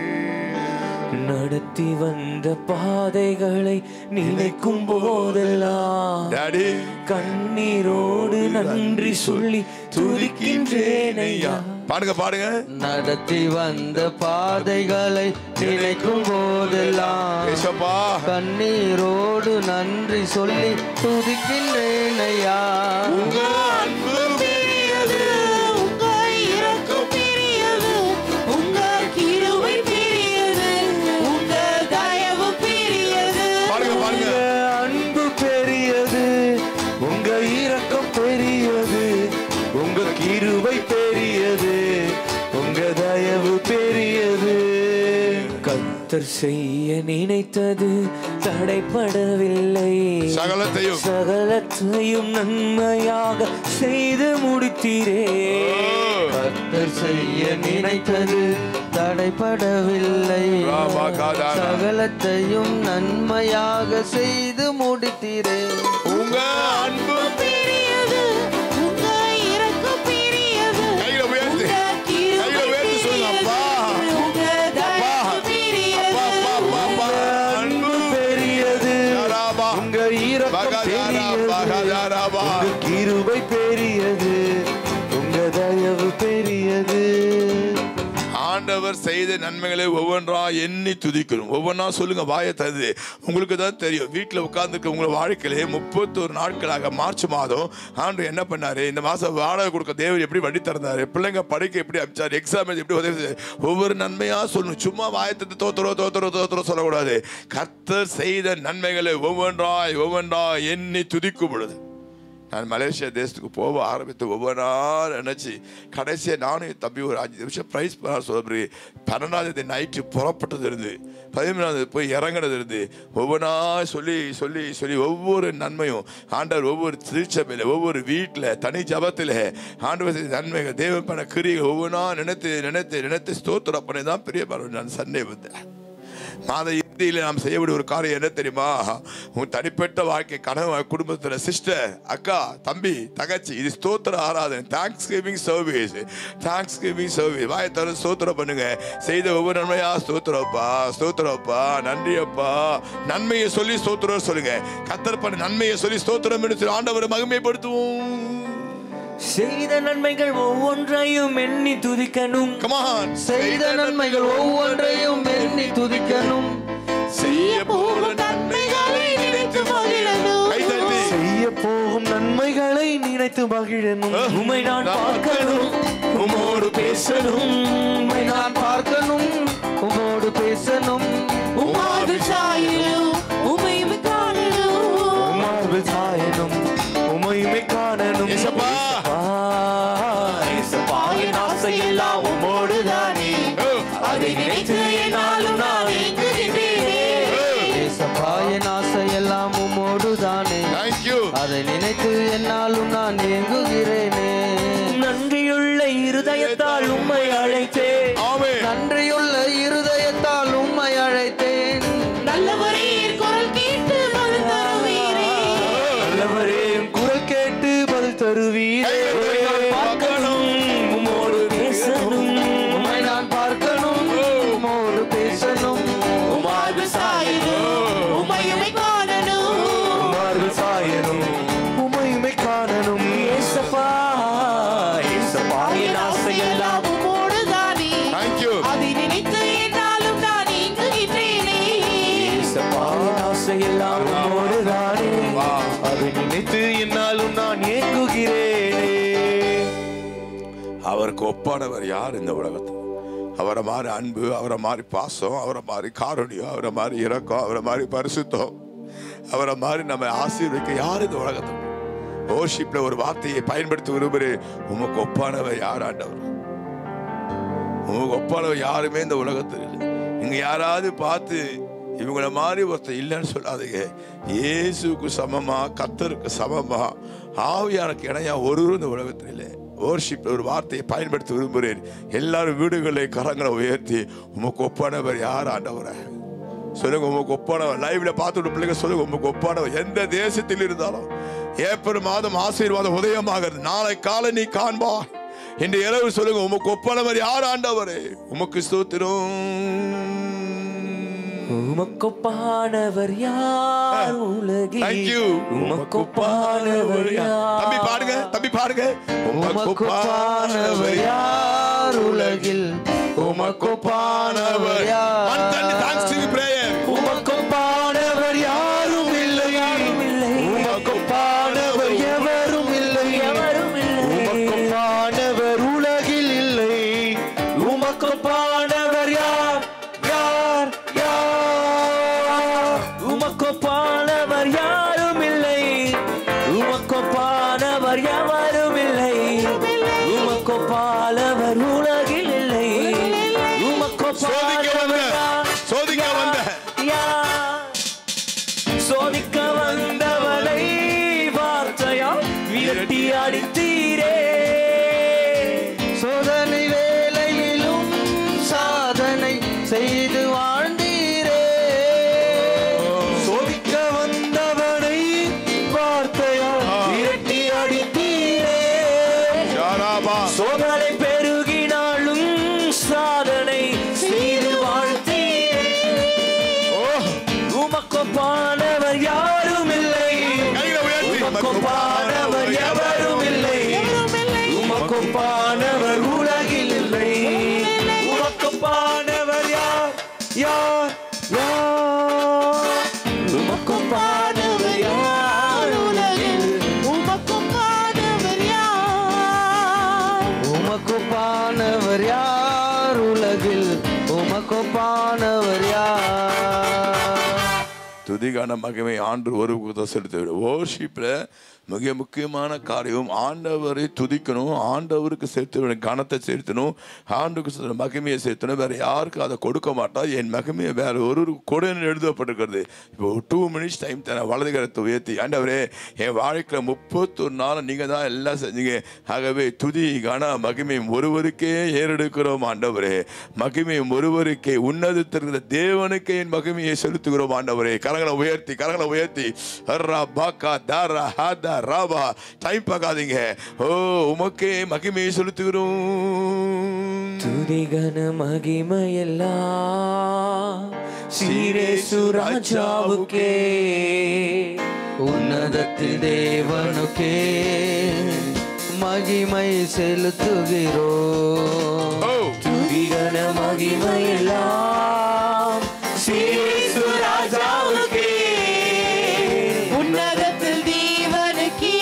நடத்தி வந்த பாதைகளை நினைக்கும் போதெல்லாம் டாடி கண்ணீரோடு நன்றி சொல்லி துதிக்கின்றேன் ஐயா பாடுங்க பாடுங்க நடத்தி வந்த பாதைகளை நினைக்கும் போதெல்லாம் ஏசப்பா கண்ணீரோடு நன்றி சொல்லி துதிக்கின்றேன் ஐயா உங்க அன்பு பெரியது உங்க இரக்கம் பெரியது உங்க கிருபை பெரியது உங்க தயவு பெரியது பாருங்க பாருங்க உங்க அன்பு பெரியது உங்க இரக்கம் பெரியது உங்க கிருபை பெரியது உங்க தயவு பெரியது கத்தர் செய்ய நினைத்தது தடைப்படவில்லை சகலத்தையும் சகலத்தையும் நன்மையாக செய்து முடித்தீரே கர்த்தர் செய்ய நினைத்தது தடைப்படவில்லை ராமா காதாரா. சகலத்தையும் நன்மையாக செய்து முடித்தீரே உங்க அன்பு பெரியது உங்க இரக்கம் பெரியது கையில உயர்த்தி உங்க கிருபை கையில உயர்த்தி சொல்லுங்க அப்பா பெரியது உங்க தயவு பெரியது அப்பா அப்பா அப்பா அன்பு பெரியது யாராபா உங்க இரக்கம் பகதாரா பகதாராபா உங்க கிருபை பெரியது உங்க தயவு பெரியது ஆண்டவர் செய்த நன்மைகளை ஒவ்வொன்றா எண்ணி துதிக்கணும் ஒவ்வொன்றா சொல்லுங்க வாயை தருது உங்களுக்கு தான் தெரியும் வீட்டில் உட்கார்ந்துருக்க உங்க வாழ்க்கையிலே முப்பத்தொரு நாட்களாக மார்ச் மாதம் ஆண்டு என்ன பண்ணாரு இந்த மாசம் வாடகை கொடுக்க தேவர் எப்படி வழி திறந்தாரு பிள்ளைங்க படிக்க எப்படி அமிச்சாரு எக்ஸாம் எப்படி உதவி செய்தாரு? ஒவ்வொரு நன்மையா சொல்லணும் சும்மா வாயத்தை தோத்துறோ தோத்துறோ தோத்துறோ சொல்லக்கூடாது கர்த்தர் செய்த நன்மைகளை ஒவ்வொன்றாய் ஒவ்வொன்றாய் எண்ணி துதிக்கும் பொழுது நான் மலேசியா தேசத்துக்கு போக ஆரம்பித்து ஒவ்வொரு நாள் நினச்சி கடைசியாக நானும் என் தம்பி ஒரு அஞ்சு நிமிஷம் ப்ரைஸ் பண்ண சொல்ல பிறகு பன்னெண்டாம் தேதி நைட்டு புறப்பட்டது இருந்து பதிமூணாம் தேதி போய் இறங்குனது இருந்து ஒவ்வொரு நாள் சொல்லி சொல்லி சொல்லி ஒவ்வொரு நன்மையும் ஆண்டவர் ஒவ்வொரு திருச்சபையில் ஒவ்வொரு வீட்டில் தனி ஜபத்தில் ஆண்டவர் செய்த நன்மைகள் தேவன் பண்ண கிரிகள் ஒவ்வொன்றா நினைத்து நினைத்து நினைத்து ஸ்தோத்திரம் பண்ணி தான் பெரிய நான் சண்டே வந்தேன் மாத இறுதியில் நாம் செய்யக்கூடிய ஒரு காரியம் என்ன தெரியுமா உன் தனிப்பட்ட வாழ்க்கை கணவன் குடும்பத்தில் சிஸ்டர் அக்கா தம்பி தங்கச்சி இது ஸ்தோத்திர ஆராதனை thanksgiving service thanksgiving service வாயை தர ஸ்தோத்திரம் பண்ணுங்க செய்த ஒவ்வொரு நன்மையா ஸ்தோத்திரப்பா ஸ்தோத்திரப்பா நன்றி அப்பா நன்மையை சொல்லி ஸ்தோத்திரம் சொல்லுங்க கத்தர் பண்ண நன்மையை சொல்லி ஸ்தோத்திரம் என்று சொல்லி ஆண்டவரை மகிமைப்படுத்துவோம் செய்த நன்மைகள் ஒவ்வொன்றையும் எண்ணி துதிக்கணும் கமான் செய்த நன்மைகள் ஒவ்வொன்றையும் எண்ணி துதிக்கணும் செய்ய போற நன்மைகளை நினைத்து மகிழணும் கை தட்டி செய்ய போகும் நன்மைகளை நினைத்து மகிழணும் உமை நான் பார்க்கணும் உமோடு பேசணும் உமை நான் நான் பார்க்கணும் உமோடு பேசணும் உமாது சாயிலும் உமையும் காணலும் மார்பில் சாயணும் உமையுமே காணணும் இயேசப்பா. இயேசப்பா, என் ஆசையெல்லாம் உம்மோடுதானே அதை நினைத்து என்னாலும் நான் ஏங்குகிறேனே. ஏசப்பா என் ஆசையெல்லாம் உமோடு தானே தேங்க்யூ அதை நினைத்து என்னாலும் நான் ஏங்குகிறேனே நன்றியுள்ள இருதயத்தால் உம்மை அழைத்தேன் ஆமென் நன்றியுள்ள இருதயத்தால் உம்மை அழைத்தேன் நல்லவரே குரல் கேட்டு பதில் தருவீரே நல்லவரே என் குரல் கேட்டு பதில் தருவீரே பார்க்கணும் உம்மோடு பேசணும் உம்மை நான் பார்க்கணும் உமோடு பேசணும் உமாது சாயிலும் உமையுமை காணலும் மார்பில் சாயணும் உமையுமே காணணும் ஏசப்பா ஏசப்பா என் ஆசையெல்லாம் உம்மோடுதானே தேங்க்யூ அதை நினைத்து என்னாலும் நான் ஏங்குகின்றேனே ஏசப்பா என் ஆசையெல்லாம் உம்மோடுதானே அதை நினைத்து என்னாலும் நான் ஏங்குகிறேனே அவருக்கு ஒப்பானவர் யார் இந்த உலகத்தில் அவரை மாதிரி அன்பு அவரை மாதிரி பாசம் அவரை மாதிரி காரணியம் அவரை மாதிரி இரக்கம் அவரை மாதிரி பரிசுத்தம் அவரை மாதிரி நம்ம ஆசீர்வதிக்க யார் இந்த உலகத்தில் ஓஷிப்ல ஒரு வார்த்தையை பயன்படுத்தி விரும்புகிறேன் உமக்கு ஒப்பானவர் யார் ஆண்டவர் உமக்கு ஒப்பானவர் யாருமே இந்த உலகத்தில் இல்லை நீங்க யாராவது பார்த்து இவங்கள மாதிரி ஒருத்தர் இல்லைன்னு சொல்லாதீங்க இயேசுக்கு சமமா கத்தருக்கு சமமா ஆவியாருக்கு இணையா ஒருவரும் இந்த உலகத்தில் இல்லை ஓர்ஷிப் ஒரு வார்த்தையை பயன்படுத்தி விரும்புகிறேன் எல்லாரும் வீடுகளை கரங்களை உயர்த்தி உமக்கு ஒப்பானவர் யார் ஆண்டவரை சொல்லுங்க உமக்கு ஒப்பானவர் லைவ்ல பார்த்துட்டு பிள்ளைங்க சொல்லுங்க உமக்கு ஒப்பானவர் எந்த தேசத்தில் இருந்தாலும் ஏப்ரல் மாதம் ஆசீர்வாதம் உதயமாகிறது நாளை காலை நீ காண்பா இன்று இரவு சொல்லுங்க உமக்கு ஒப்பானவர் யார் ஆண்டவரே உமக்கு ஸ்தோத்திரம் உமக்கொப்பானவர் யார் உலகில் Thank you. உமக்கொப்பானவர் யார் தம்பி பாடுங்க தம்பி பாடுங்க உமக்குப்பானவர் யார் உலகில் உமக்கொப்பானவர் யார்? One time thanksgiving prayer. உமக்கொப்பானவர் யாரும் இல்லை யாரும் இல்லை உமக்கொப்பானவர் எவரும் இல்லை எவரும் இல்லை உமக்கொப்பானவர் உலகில் இல்லை உமக்கொப்பானவர் யார் யார் யார் உமக்கொப்பானவர் யாரும் இல்லை உமக்கொப்பானவர் எவரும் இல்லை உமக்கொப்பானவர் உலகில் இல்லை சோதிக்க வந்த உமக்கொப்பானவர் யார் சோதிக்க வந்த யார்? சோதிக்க வந்தவனை வார்த்தையால் விரட்டி அடித்தீரே சோதனை வேலையிலும் சாதனை செய்து வாழ்ந்தீரே சோதிக்க வந்தவனை வார்த்தையால் விரட்டி அடித்தீரே ஷாராபா. சோதனை பெருகினாலும் சாதனை செய்து வாழ்த்தீரே ஓ, உமக்கொப்பானவர் யாரும் இல்லை கைகளை உயர்த்தி. உமக்கொப்பானவர் எவரும் இல்லை உமக்கொப்பானவர் உலகில் இல்லை உமக்கொப்பானவர் துதிகான மகிமை ஆண்டு ஒரு செலுத்த ஓர்ஷிப்பில் மிக முக்கியமான காரியம் ஆண்டவரை துதிக்கணும் ஆண்டவருக்கு சேர்த்து வேணும் கனத்தை செலுத்தணும் ஆண்டுக்கு சேர்த்து மகிமையை செலுத்தணும் வேற யாருக்கும் அதை கொடுக்க மாட்டா என் மகிமையை வேற ஒரு கொடுன்னு எழுதப்பட்டிருக்கிறது இப்போ டூ மினிட்ஸ் டைம் தரேன் வலது கரத்தை உயர்த்தி ஆண்டவரே என் வாழ்க்கையில் முப்பத்தொரு நாள் நீங்கள் தான் எல்லாம் செஞ்சீங்க ஆகவே துதி கன மகிமை ஒருவருக்கே ஏறெடுக்கிறோம் ஆண்டவரே மகிமை ஒருவருக்கே உன்னதத்திற்கிற தேவனுக்கே என் மகிமையை செலுத்துகிறோம் ஆண்டவரே கரங்களை உயர்த்தி கரங்களை உயர்த்தி ஹர்ரா பாக்கா தாரா ஹாதா ராபா டைம் பார்க்காதீங்க ஓ உமக்கே மகிமையை செலுத்துகிறோம் துதிகன மகிமையெல்லாம் சீரேசு ராஜாவுக்கே உன்னதத்தில் தேவனுக்கே மகிமை செலுத்துகிறோம் ஓ துதிகன மகிமையெல்லாம் சீரேசு ராஜாவுக்கே உன்னதத்தில் தேவனுக்கே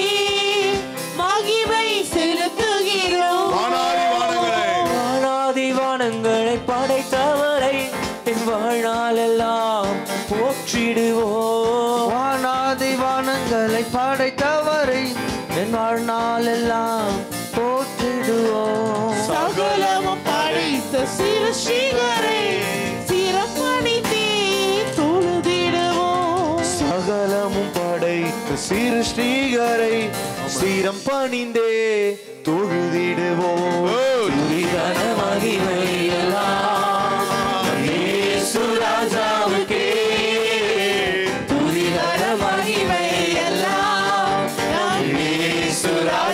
மகிமை செலுத்துகிறோம் வானாதி வானங்களே வானாதி வானங்களை படைத்தவரை என் வாழ்நாளெல்லாம் போற்றிடுவோம் வானாதி வானங்களை படைத்தவரை என் வாழ்நாளெல்லாம் போற்றிடுவோம் சகலமும் படைத்த சிறுஷிகரை சிறப்பணித்தே தொழுதிடுவோம் சகலமும் படைத்த சிறு ஸ்ரீகரை சீரம் பணிந்தே தொழுதிடுவோம் ஓ. துரிதன மகிமை எல்லாம் இயேசு ராஜாவுக்கே துரிதன மகிமை எல்லாம் இயேசு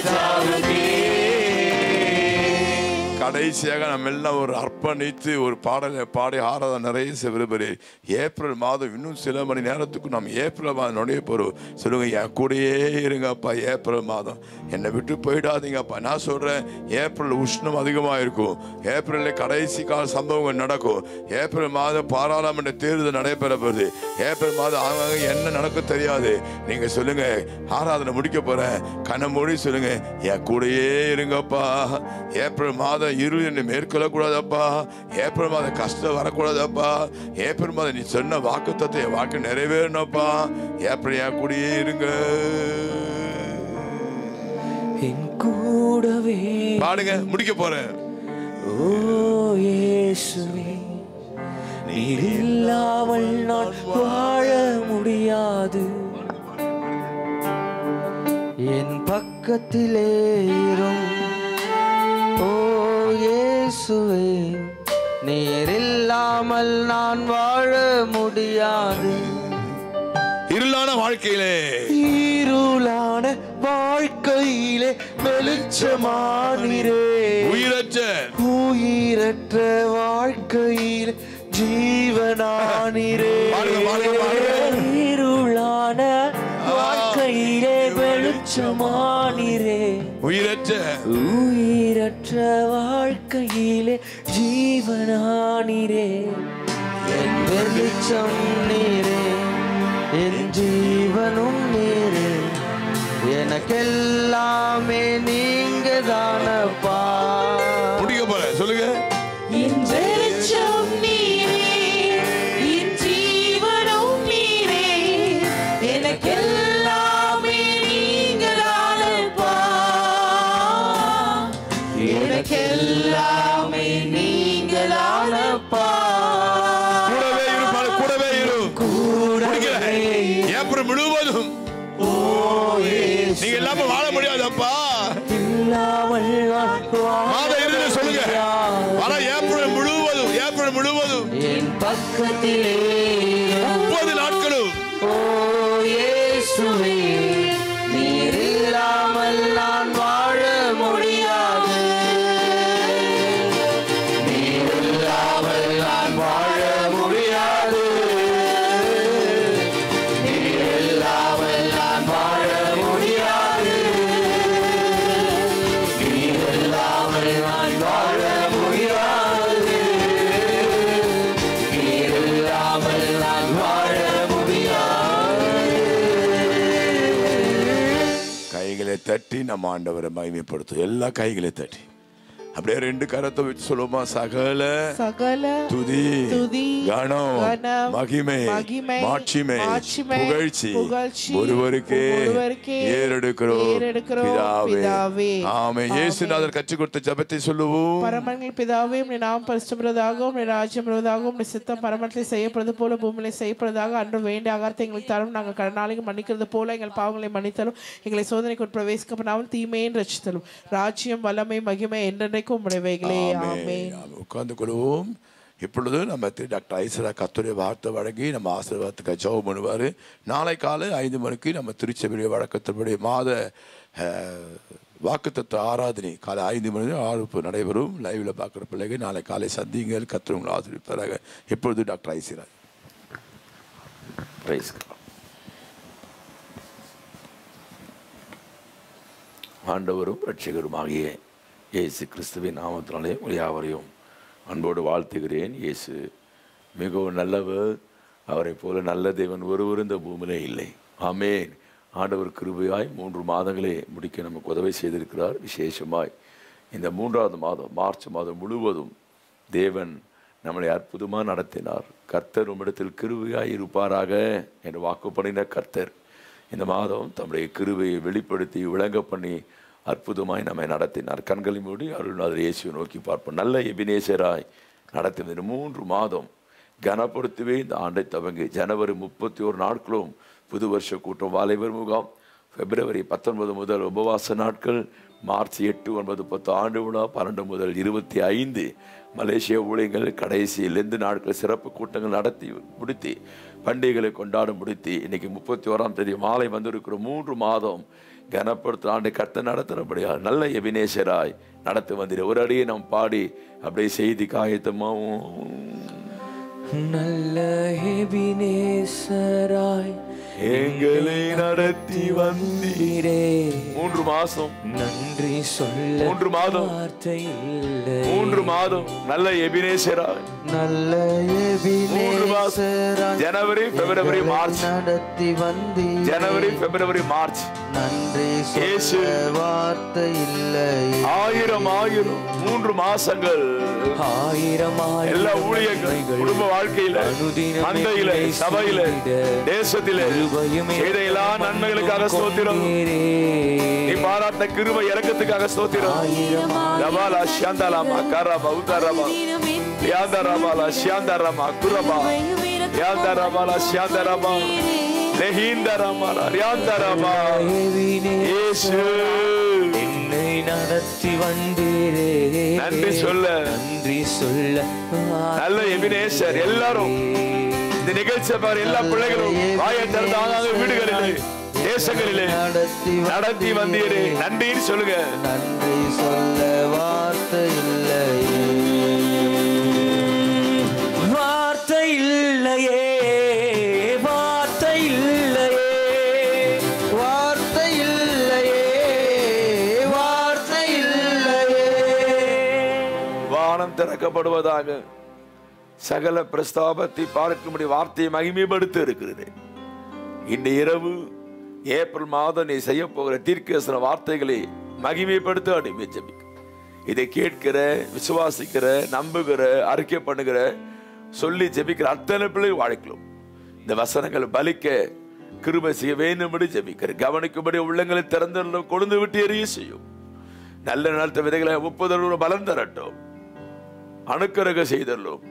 ராஜாவுக்கே கடைசியாக நம்ம எல்லாம் ஒரு அர்ப்பணித்து ஒரு பாடலை பாடி ஆராத நிறைய விரும்புகிறே ஏப்ரல் மாதம் இன்னும் சில மணி நேரத்துக்கு நம்ம ஏப்ரல் மாதம் நுழைய போகிறோம் சொல்லுங்க என் கூடயே இருங்கப்பா ஏப்ரல் மாதம் என்னை விட்டு போயிடாதீங்கப்பா நான் சொல்கிறேன் ஏப்ரல் உஷ்ணம் அதிகமாக இருக்கும் ஏப்ரலில் கடைசி கால சம்பவங்கள் நடக்கும் ஏப்ரல் மாதம் பாராளுமன்ற தேர்தல் நடைபெற போகுது ஏப்ரல் மாதம் ஆகாங்க என்ன நடக்கும் தெரியாது நீங்கள் சொல்லுங்க ஆராதனை முடிக்க போகிறேன் கண்ணை மூடி சொல்லுங்க என் கூடயே இருங்கப்பா ஏப்ரல் மாதம் இருள் என்னை மேற்கொள்ளக்கூடாதப்பா ஏப்ரல் மாதம் கஷ்டம் வரக்கூடாதப்பா ஏப்ரல் மாதம் நீ சொன்ன வாக்கு என் வாக்கு நிறைவேறணும்ப்பா ஏப்ரல் என் கூடயே இருங்க என் கூடவே பாடுங்க முடிக்க போறேன் ஓ இயேசுவே நீர் இல்லாமல் நான் வாழ முடியாது என் பக்கத்திலே இரும் ஓ இயேசுவே நீர் இல்லாமல் நான் வாழ முடியாது இருளான வாழ்க்கையிலே இருளான வாழ்க்கையிலே வெளிச்சமானிரே உயிரற்ற உயிரற்ற வாழ்க்கையிலே ஜீவனானிரே பாடுங்க, பாடுங்க, பாடுங்க. இருளான வாழ்க்கையிலே வெளிச்சமானிரே உயிரற்ற உயிரற்ற வாழ்க்கையிலே ஜீவனானிரே என் வெளிச்சம் நீரே என் ஜீவனும் நீரே எனக்கெல்லாமே நீங்க தானப்பா முடிக்க போறேன் சொல்லுங்க என் வெளிச்சம் நீரே என் ஜீவனும் நீரே எனக்கெல்லாமே நீங்களானப்பா எனக்கெல்லாமே நீங்களானப்பா கூடவே இரு பாடு, கூடவே இரு முடிக்கிறேன். ஏப்ரல் முழுவதும் நீங்க இல்லாம வாழ முடியாதப்பா இல்லாமல் நான் வாழ மாத இறுதியில் சொல்லுங்க ஆனா ஏப்ரல் முழுவதும் ஏப்ரல் முழுவதும் என் பக்கத்திலே முப்பது நாட்களும் ஓ இயேசுவே நீர் இல்லாமல் நான் வாழ முடியாது நீர் இல்லாமல் நான் வாழ முடியாது நீர் இல்லாமல் நான் வாழ முடியாது நீர் இல்லாமல் நான் வாழ முடியாது நீர் இல்லாமல் நான் வாழ முடியாது கைகளை தட்டி நம்ம ஆண்டவரை மகிமைப்படுத்தும் எல்லா கைகளை தட்டி அப்படியே ரெண்டு கரத்தை வச்சு சொல்லுவோமா சகல சகல துதி துதி, கணம் கனம், மகிமை மகிமை, மாட்சிமை மாட்சிமை, புகழ்ச்சி புகழ்ச்சி, ஒருவருக்கே ஒருவருக்கே ஏறெடுக்கிறோம் ஏறெடுக்கிறோம், பிதாவே பிதாவே. ஆமே இயேசுநாதர் கற்றுக் கொடுத்த ஜெபத்தை சொல்லுவோம் பரமன்கள் பிதாவே உம்முடைய நாம் பரிசுத்தப்படுவதாகவும் உம்முடைய ராஜ்யம் வருவதாகவும் உம்முடைய சித்தம் பரமத்தில் செய்யப்படுவது போல பூமியிலே செய்யப்படுவதாக அன்று வேண்டிய ஆகாரத்தை எங்களுக்கு தரும் நாங்கள் கடனாளிகள் மன்னிக்கிறது போல எங்கள் பாவங்களை மன்னித்தலும் எங்களை சோதனைக்கு பிரவேசிக்கப்படாமல் தீமையின் ரசித்தலும் ராஜ்யம் வல்லமை மகிமை என்றென்றைக்கும் உடையவைகளே ஆமே உட்கார்ந்து கொள்வோம் இப்பொழுது நம்ம திரு டாக்டர் ஐசரா கத்துடைய வார்த்தை வழங்கி நம்ம ஆசீர்வாதத்துக்கு ஜெபம் பண்ணுவார் நாளை காலை ஐந்து மணிக்கு நம்ம திருச்சபையுடைய வழக்கத்தின்படி மாத அஹ், வாக்குத்தத்த ஆராதனை காலை ஐந்து மணி ஆறு நடைபெறும் லைவ்ல பார்க்குற பிள்ளைகள் நாளை காலை சந்திங்கள் கத்துறவங்களை ஆசிரியப்பாராக இப்பொழுது டாக்டர் ஐசரா பிரைஸ் ஆண்டவரும் ரட்சகருமாகிய இயேசு கிறிஸ்துவின் நாமத்தினாலே உங்கள் யாவரையும் அன்போடு வாழ்த்துகிறேன் இயேசு மிகவும் நல்லவர் அவரை போல நல்ல தேவன் ஒருவர் இந்த பூமியிலே இல்லை ஆமேன் ஆண்டவர் கிருபையாய் மூன்று மாதங்களே முடிக்க நமக்கு உதவி செய்திருக்கிறார் விசேஷமாய் இந்த மூன்றாவது மாதம் மார்ச் மாதம் முழுவதும் தேவன் நம்மளை அற்புதமாக நடத்தினார் கர்த்தர் உம்மிடத்தில் கிருபையாய் இருப்பாராக என்று வாக்கு பண்ணின கர்த்தர் இந்த மாதம் தம்முடைய கிருபையை வெளிப்படுத்தி விளங்க பண்ணி அற்புதமாய் நம்மை நடத்தினார் கண்களை மூடி அருள்நாதர் இயேசுவை நோக்கி பார்ப்போம் நல்ல எபினேசராய் நடத்தின இந்த மூன்று மாதம் கனப்படுத்தவே இந்த ஆண்டை துவங்கி ஜனவரி முப்பத்தி ஒரு நாட்களும் புது வருஷ கூட்டம் வாலிபர் முகாம் பிப்ரவரி பத்தொன்பது முதல் உபவாச நாட்கள் மார்ச் எட்டு ஒன்பது பத்து ஆண்டு விழா பன்னெண்டு முதல் இருபத்தி ஐந்து மலேசிய ஊழியங்கள் கடைசியில் இருந்து நாட்கள் சிறப்பு கூட்டங்கள் நடத்தி முடித்து பண்டிகைகளை கொண்டாட முடித்து இன்னைக்கு முப்பத்தி ஓராம் தேதி மாலை வந்திருக்கிற மூன்று மாதம் கனப்படுத்த ஆண்டு கர்த்த நடத்துகிறபடியா நல்ல எபினேசராய் நடத்தி வந்திரு ஒரு அடியை நாம் பாடி அப்படியே செய்தி காயத்தமாகவும் நல்ல எபினேசராய் எங்களை நடத்தி வந்தீரே மூன்று மாசம் நன்றி சொல்ல மூன்று மாதம். வார்த்தை இல்லை மூன்று மாதம் நல்ல எபினேசராய் நல்ல மூன்று மாசம். எபினேசராய் ஜனவரி பிப்ரவரி மார்ச் நடத்தி வந்தி ஜனவரி பிப்ரவரி மார்ச் நன்றி இயேசு. சொல்ல வார்த்தை இல்லை ஆயிரம் ஆயிரம் மூன்று மாசங்கள் ஆயிரம் ஆயிரம் எல்லா ஊழியர்கள் நன்மைகள் குடும்ப வாழ்க்கையில அனுதினமே மந்தையில என்னை சபையில செய்திட தேசத்தில கிருபையுமே செய்த எல்லா நன்மைகளுக்காக ஸ்தோத்திரம் கொண்டீரே. நீ பாராட்ட கிருபை இறக்கத்துக்காக ஸ்தோத்திரம் ஆயிரம் ரபாலா ஷியாந்தாலாமா கரபா உத்தரபா யாந்தரபாலா ஷியாந்தரமா குரபா யாந்தரபாலா ஷியாந்தரபா லெஹீந்தரமாலா ரியாந்தரபா இயேசு என்னை நடத்தி வந்தீரே நன்றி சொல்ல நன்றி சொல்ல நல்ல எபினேசர் எல்லாரும் இந்த நிகழ்ச்சியை பாரு எல்லா பிள்ளைகளும் வாயை திறந்து ஆங்காங்க வீடுகளிலே தேசங்களிலே நடத்தி நடத்தி வந்தீரே நன்றின்னு சொல்லுங்க நன்றி சொல்ல வார்த்தை இல்லை வார்த்தை இல்லையே வார்த்தை இல்லையே வார்த்தை இல்லையே வார்த்தை இல்லையே வானம் திறக்கப்படுவதாக சகல பிரஸ்தாபத்தை பார்க்கும்படி வார்த்தையை மகிமைப்படுத்த இருக்கிறேன் இந்த இரவு ஏப்ரல் மாதம் நீ செய்ய போகிற தீர்க்கசன வார்த்தைகளை மகிமைப்படுத்த அடிமை ஜெபிக்க இதை கேட்கிற விசுவாசிக்கிற நம்புகிற அறிக்கை பண்ணுகிற சொல்லி ஜெபிக்கிற அத்தனை பிள்ளை வாழ்க்கலாம் இந்த வசனங்கள் பலிக்க கிருபை செய்ய வேண்டும்படி ஜெபிக்கிற கவனிக்கும்படி உள்ளங்களை திறந்து கொழுந்து விட்டு எரிய செய்யும் நல்ல நடத்த விதைகளை முப்பது பலன் தரட்டும் அணுக்கரக செய்தல்லும்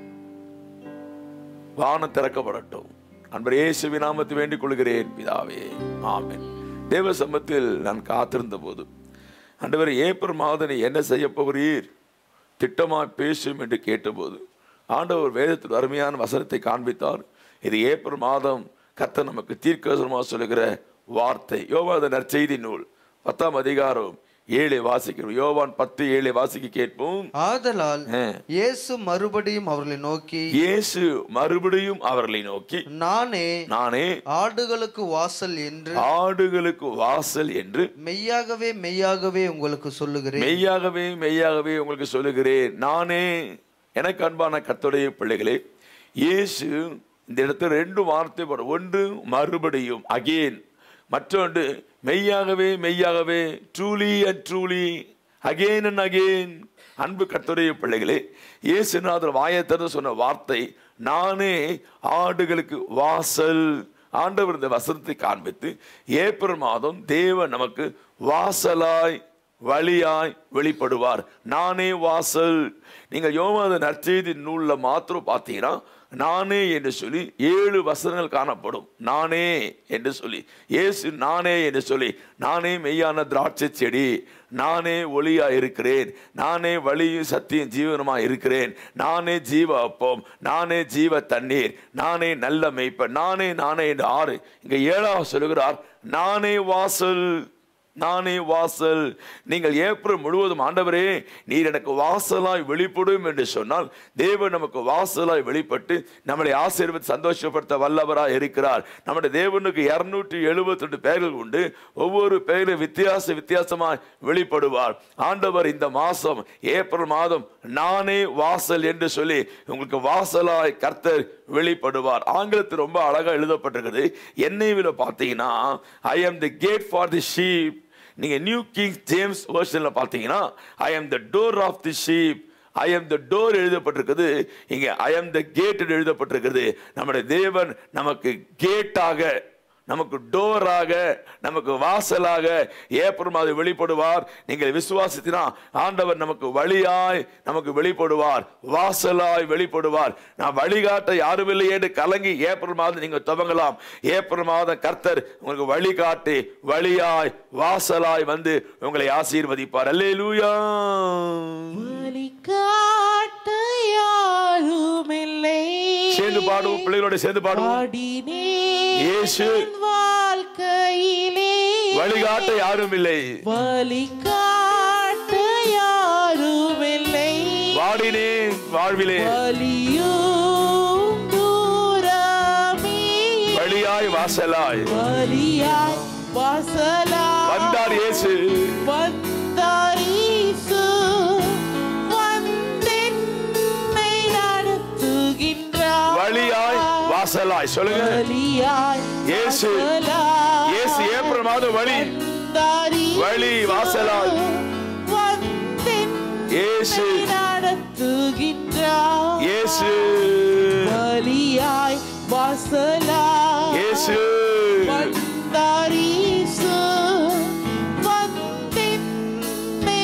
வானம் திறக்கப்படட்டும் அன்பர் இயேசுவி நாமத்தை வேண்டிக் கொள்கிறேன் பிதாவே ஆமென் தேவ சமத்தில் நான் காத்திருந்த போது அண்டவர் ஏப்ரல் மாதம் நீ என்ன செய்ய போகிறீர் திட்டமாய் பேசும் என்று கேட்டபோது ஆண்டவர் வேதத்தில் அருமையான வசனத்தை காண்பித்தார் இது ஏப்ரல் மாதம் கர்த்தர் நமக்கு தீர்க்கதரிசனமாக சொல்லுகிற வார்த்தை யோவாத நற்செய்தி நூல் பத்தாம் அதிகாரம் ஏழை வாசிக்கிறோம் யோவான் பத்து ஏழை வாசிக்க கேட்போம் ஆதலால் ஆ. இயேசு மறுபடியும் அவர்களை நோக்கி இயேசு மறுபடியும் அவர்களை நோக்கி நானே நானே ஆடுகளுக்கு வாசல் என்று ஆடுகளுக்கு வாசல் என்று மெய்யாகவே மெய்யாகவே உங்களுக்கு சொல்லுகிறேன் மெய்யாகவே மெய்யாகவே உங்களுக்கு சொல்லுகிறேன் நானே எனக்கு அன்பான கர்த்தருடைய பிள்ளைகளே இயேசு இந்த இடத்துல ரெண்டு வார்த்தை போடும் ஒன்று மறுபடியும் அகெயின் மற்றொன்று மெய்யாகவே மெய்யாகவே truly and truly again and again அன்பு கத்துடைய பிள்ளைகளே இயேசுநாதர் வாயை திறந்து சொன்ன வார்த்தை நானே ஆடுகளுக்கு வாசல் ஆண்டவர் இந்த வசனத்தை காண்பித்து ஏப்ரல் மாதம் தேவன் நமக்கு வாசலாய் வழியாய் வெளிப்படுவார் நானே வாசல் நீங்கள் யோவாத நற்செய்தி நூல்ல மாத்திரம் பார்த்தீங்கன்னா நானே என்று சொல்லி ஏழு வசனங்கள் காணப்படும் நானே என்று சொல்லி இயேசு நானே என்று சொல்லி நானே மெய்யான திராட்சை செடி நானே ஒளியா இருக்கிறேன் நானே வழியும் சத்தியம் ஜீவனமா இருக்கிறேன் நானே ஜீவ அப்பம் நானே ஜீவ தண்ணீர் நானே நல்ல மெய்ப்பன் நானே நானே என்று ஆறு இங்க ஏழாவது சொல்லுகிறார் நானே வாசல் நானே வாசல் நீங்கள் ஏப்ரல் முழுவதும் ஆண்டவரே நீர் எனக்கு வாசலாய் வெளிப்படும் என்று சொன்னால் தேவன் நமக்கு வாசலாய் வெளிப்பட்டு நம்மளை ஆசீர்வதி சந்தோஷப்படுத்த வல்லவராய் இருக்கிறார் நம்முடைய தேவனுக்கு இருநூற்றி எழுபத்தி ரெண்டு பெயர்கள் உண்டு ஒவ்வொரு பெயரும் வித்தியாச வித்தியாசமாய் வெளிப்படுவார் ஆண்டவர் இந்த மாசம் ஏப்ரல் மாதம் நானே வாசல் என்று சொல்லி உங்களுக்கு வாசலாய் கர்த்தர் வெளிப்படுவார் ஆங்கிலத்தில் ரொம்ப அழகா எழுதப்பட்டிருக்கிறது என்ஐவில பார்த்தீங்கன்னா I am the gate for the sheep நீங்க நியூ கிங் ஜேம்ஸ் வேர்ஷன்ல பார்த்தீங்கன்னா I am the door of the sheep I am the door எழுதப்பட்டிருக்குது இங்க ஐ ஆம் த கேட் எழுதப்பட்டிருக்குது நம்முடைய தேவன் நமக்கு கேட்டாக நமக்கு டோராக நமக்கு வாசலாக ஏப்ரல் மாதம் வெளிப்படுவார் நீங்கள் விசுவாசித்தினா ஆண்டவர் நமக்கு வழியாய் நமக்கு வெளிப்படுவார் வாசலாய் வெளிப்படுவார் நான் வழிகாட்ட யாரும் இல்லையேன்னு கலங்கி ஏப்ரல் மாதம் நீங்க துவங்கலாம் ஏப்ரல் மாதம் கர்த்தர் உங்களுக்கு வழிகாட்டி வழியாய் வாசலாய் வந்து உங்களை ஆசீர்வதிப்பார் அல்லேலூயா வழிகாட்ட யாருமில்லை சேர்ந்து பாடுவோம் பிள்ளைகளோட சேர்ந்து பாடுவோம் பாடினே இயேசு வாழ்க்கையிலே வழிகாட்ட யாரும் இல்லை வழிகாட்ட யாருமில்லை வாடினேன் வாழ்விலே வலியும் தூரமே வழியாய் வாசலாய் வலியாய் வாசலா வந்தார் இயேசு வந்தார் இயேசு வந்தென்னை நடத்துகின்றார் வழியாய் வாசலாய் சொல்லுங்க வலியாய் இயேசு. வாசலாய் இயேசு ஏப்ரல் மாதம் வழி வந்தார் இயேசு வழி வாசலாய் வந்தென்னை இயேசு நடத்துகின்றார் இயேசு வலியாய் வாசலாய் இயேசு வந்தார் இயேசு வந்தென்னை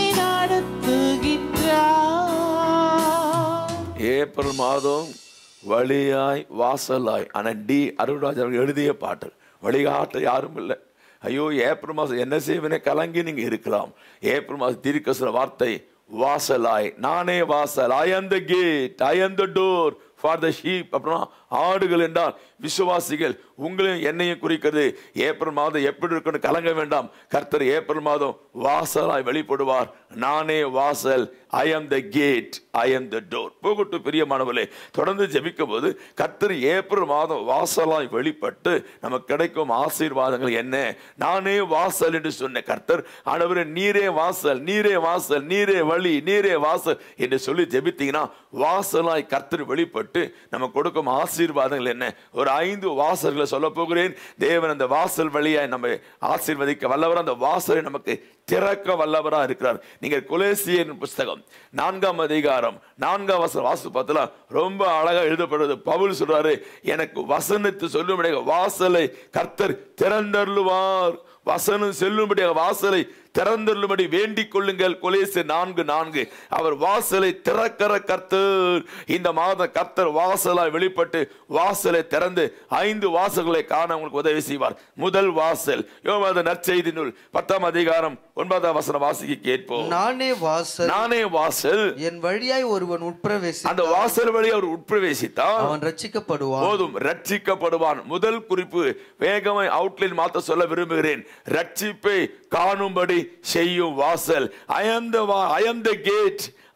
நடத்துகின்றார் ஏப்ரல் மாதம் வழியாய் வாசலாய் ஆனா டி அருள்ராஜ் அவர்கள் எழுதிய பாட்டு வழிகாட்ட யாரும் இல்லை ஐயோ ஏப்ரல் மாதம் என்ன செய்வனே கலங்கி நீங்க இருக்கலாம் ஏப்ரல் மாதம் தீர்க்கசுர வார்த்தை வாசலாய் நானே வாசல் I am the gate I am the door for the sheep அப்படின்னா ஆடுகள் என்றால் விசுவாசிகள் உங்களையும் என்னையும் குறிக்கிறது ஏப்ரல் மாதம் எப்படி இருக்குன்னு கலங்க வேண்டாம் கர்த்தர் ஏப்ரல் மாதம் வாசலாய் வெளிப்படுவார் நானே வாசல் I am the gate I am the door போகட்டும் பிரியமானவர்களே தொடர்ந்து ஜெபிக்கும் போது கர்த்தர் ஏப்ரல் மாதம் வாசலாய் வெளிப்பட்டு நமக்கு கிடைக்கும் ஆசீர்வாதங்கள் என்ன நானே வாசல் என்று சொன்ன கர்த்தர் ஆண்டவரே நீரே வாசல் நீரே வாசல் நீரே வழி நீரே வாசல் என்று சொல்லி ஜெபித்தீங்கன்னா வாசலாய் கர்த்தர் வெளிப்பட்டு நமக்கு கொடுக்கும் ஆசீர்வாதங்கள் என்ன ஒரு ஐந்து வாசல்களை சொல்ல போகிறேன் தேவன் அந்த வாசல் வழியாய் நம்ம ஆசீர்வதிக்க வல்லவர் அந்த வாசலை நமக்கு திறக்க வல்லவரா இருக்கிறார் நீங்கள் குலேசியன் புஸ்தகம் நான்காம் அதிகாரம் நான்காம் வசனம் வாசு பார்த்தல ரொம்ப அழகா எழுதப்படுவது பவுல் சொல்றாரு எனக்கு வசனத்து சொல்லும்படியாக வாசலை கர்த்தர் திறந்தருளுவார் வசனம் செல்லும்படியாக வாசலை திறந்தருளும்படி வேண்டிக் கொள்ளுங்கள் கொலேசு நான்கு நான்கு அவர் வாசலை திறக்கிற கர்த்தர் இந்த மாதம் கர்த்தர் வாசலாய் வெளிப்பட்டு வாசலை திறந்து ஐந்து வாசல்களை காண உங்களுக்கு உதவி செய்வார் முதல் வாசல் யோவாத நற்செய்தி நூல் பத்தாம் அதிகாரம் ஒன்பதாம் வசனம் வாசிக்க கேட்போம் நானே வாசல் நானே வாசல் என் வழியாய் ஒருவன் உட்பிரவேசி அந்த வாசல் வழி அவர் உட்பிரவேசித்தால் அவன் ரட்சிக்கப்படுவான் போதும் ரட்சிக்கப்படுவான் முதல் குறிப்பு வேகமாய் அவுட்லைன் மாத்த சொல்ல விரும்புகிறேன் ரட்சிப்பை காணும்படி செய்யும் வாசல் I am the I am the gate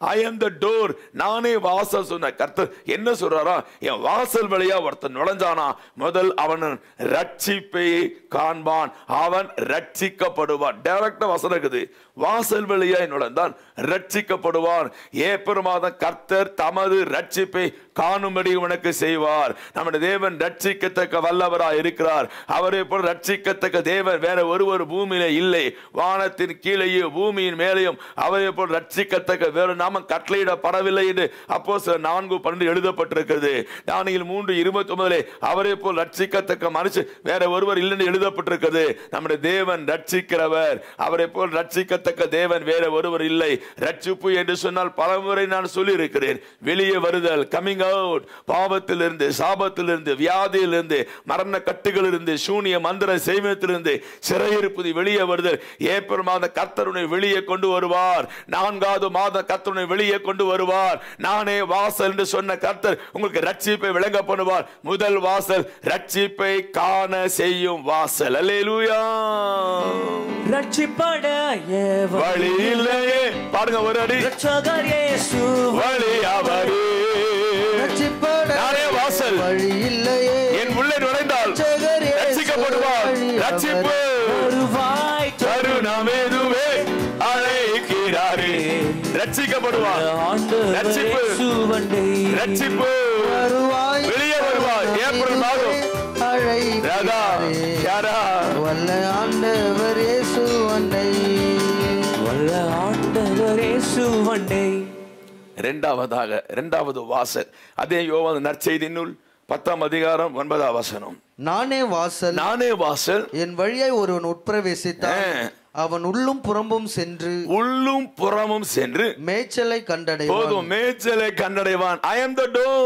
I am the door நானே வாசல் சொன்ன கர்த்தர் என்ன சொல்றாரா என் வாசல் வழியா ஒருத்தன் நுழைஞ்சானா முதல் அவன் ரட்சிப்பை காண்பான் அவன் ரட்சிக்கப்படுவான் டைரக்டா வசனம் இருக்குது வாசல் வழியாய் நுழைந்தான் ரட்சிக்கப்படுவான் ஏப்ரல் மாதம் கர்த்தர் தமது ரட்சிப்பை காணும்படி உனக்கு செய்வார் நம்முடைய தேவன் ரட்சிக்கத்தக்க வல்லவராய் இருக்கிறார் அவரை போல் ரட்சிக்கத்தக்க தேவன் வேற ஒருவர் பூமியில இல்லை வானத்தின் கீழேயும் பூமியின் மேலேயும் அவரை போல் ரட்சிக்கத்தக்க வேறு நாம கட்டளையிடப்படவில்லை என்று அப்போ நான்கு பன்னெண்டு எழுதப்பட்டிருக்கிறது தானியில் மூன்று இருபத்தி ஒன்பதிலே அவரை போல் ரட்சிக்கத்தக்க மனுஷன் வேற ஒருவர் இல்லை என்று எழுதப்பட்டிருக்கிறது நம்முடைய தேவன் ரட்சிக்கிறவர் அவரை போல் ரட்சிக்கத்தக்க தேவன் வேற ஒருவர் இல்லை ரட்சிப்பு என்று சொன்னால் பலமுறை நான் சொல்லி இருக்கிறேன் வெளியே வருதல் கமிங் அவுட் பாவத்திலிருந்து சாபத்திலிருந்து வியாதியிலிருந்து மரண கட்டுகளிலிருந்து சூனிய மந்திர செய்வத்திலிருந்து சிறையிருப்பது வெளியே வருதல் ஏப்ரல் மாத கர்த்தருனை வெளியே கொண்டு வருவார் நான்காவது மாத கர்த்தருனை வெளியே கொண்டு வருவார் நானே வாசல் என்று சொன்ன கர்த்தர் உங்களுக்கு ரட்சிப்பை விளங்க பண்ணுவார் முதல் வாசல் ரட்சிப்பை காண செய்யும் வாசல் அல்லேலூயா ரட்சிப்பட ஏவ வழி இல்லையே பாருங்க ஒரு அடி ரட்சகர் இயேசு வழி அவரே நானே வாசல் வழி இல்லையே என் உள்ளே நுழைந்தால் ரட்சகர் இயேசு ரட்சிக்கப்படுவார் வழி ரட்சிப்பு வருவாய் கருணாமேதுவே அழைக்கிறாரே ரட்சிக்கப்படுவார் ஆண்டவர் ரட்சிப்பு. இயேசு வண்டை ரட்சிப்பு வருவாய் வெளியே வருவார் ஏப்ரல் மாதம் ராதா அழைக்கிறாரே யாரா வல்ல ஆண்டவர் இயேசு அண்டை வல்ல ஆண்டவர் இயேசு வண்டை இரண்டாவதாக இரண்டாவது வாசல் அதே யோவான் நற்செய்தி நூல் பத்தாம் அதிகாரம் ஒன்பதாம் வசனம் நானே வாசல் நானே வாசல் என் வழியாய் ஒருவன் உட்பிரவேசித்தான் ஆ. அவன் உள்ளும் புறம்பும் சென்று உள்ளும் புறமும் சென்று மேய்ச்சலை கண்டடைவான் போதும் மேய்ச்சலை கண்டடைவான் I am the door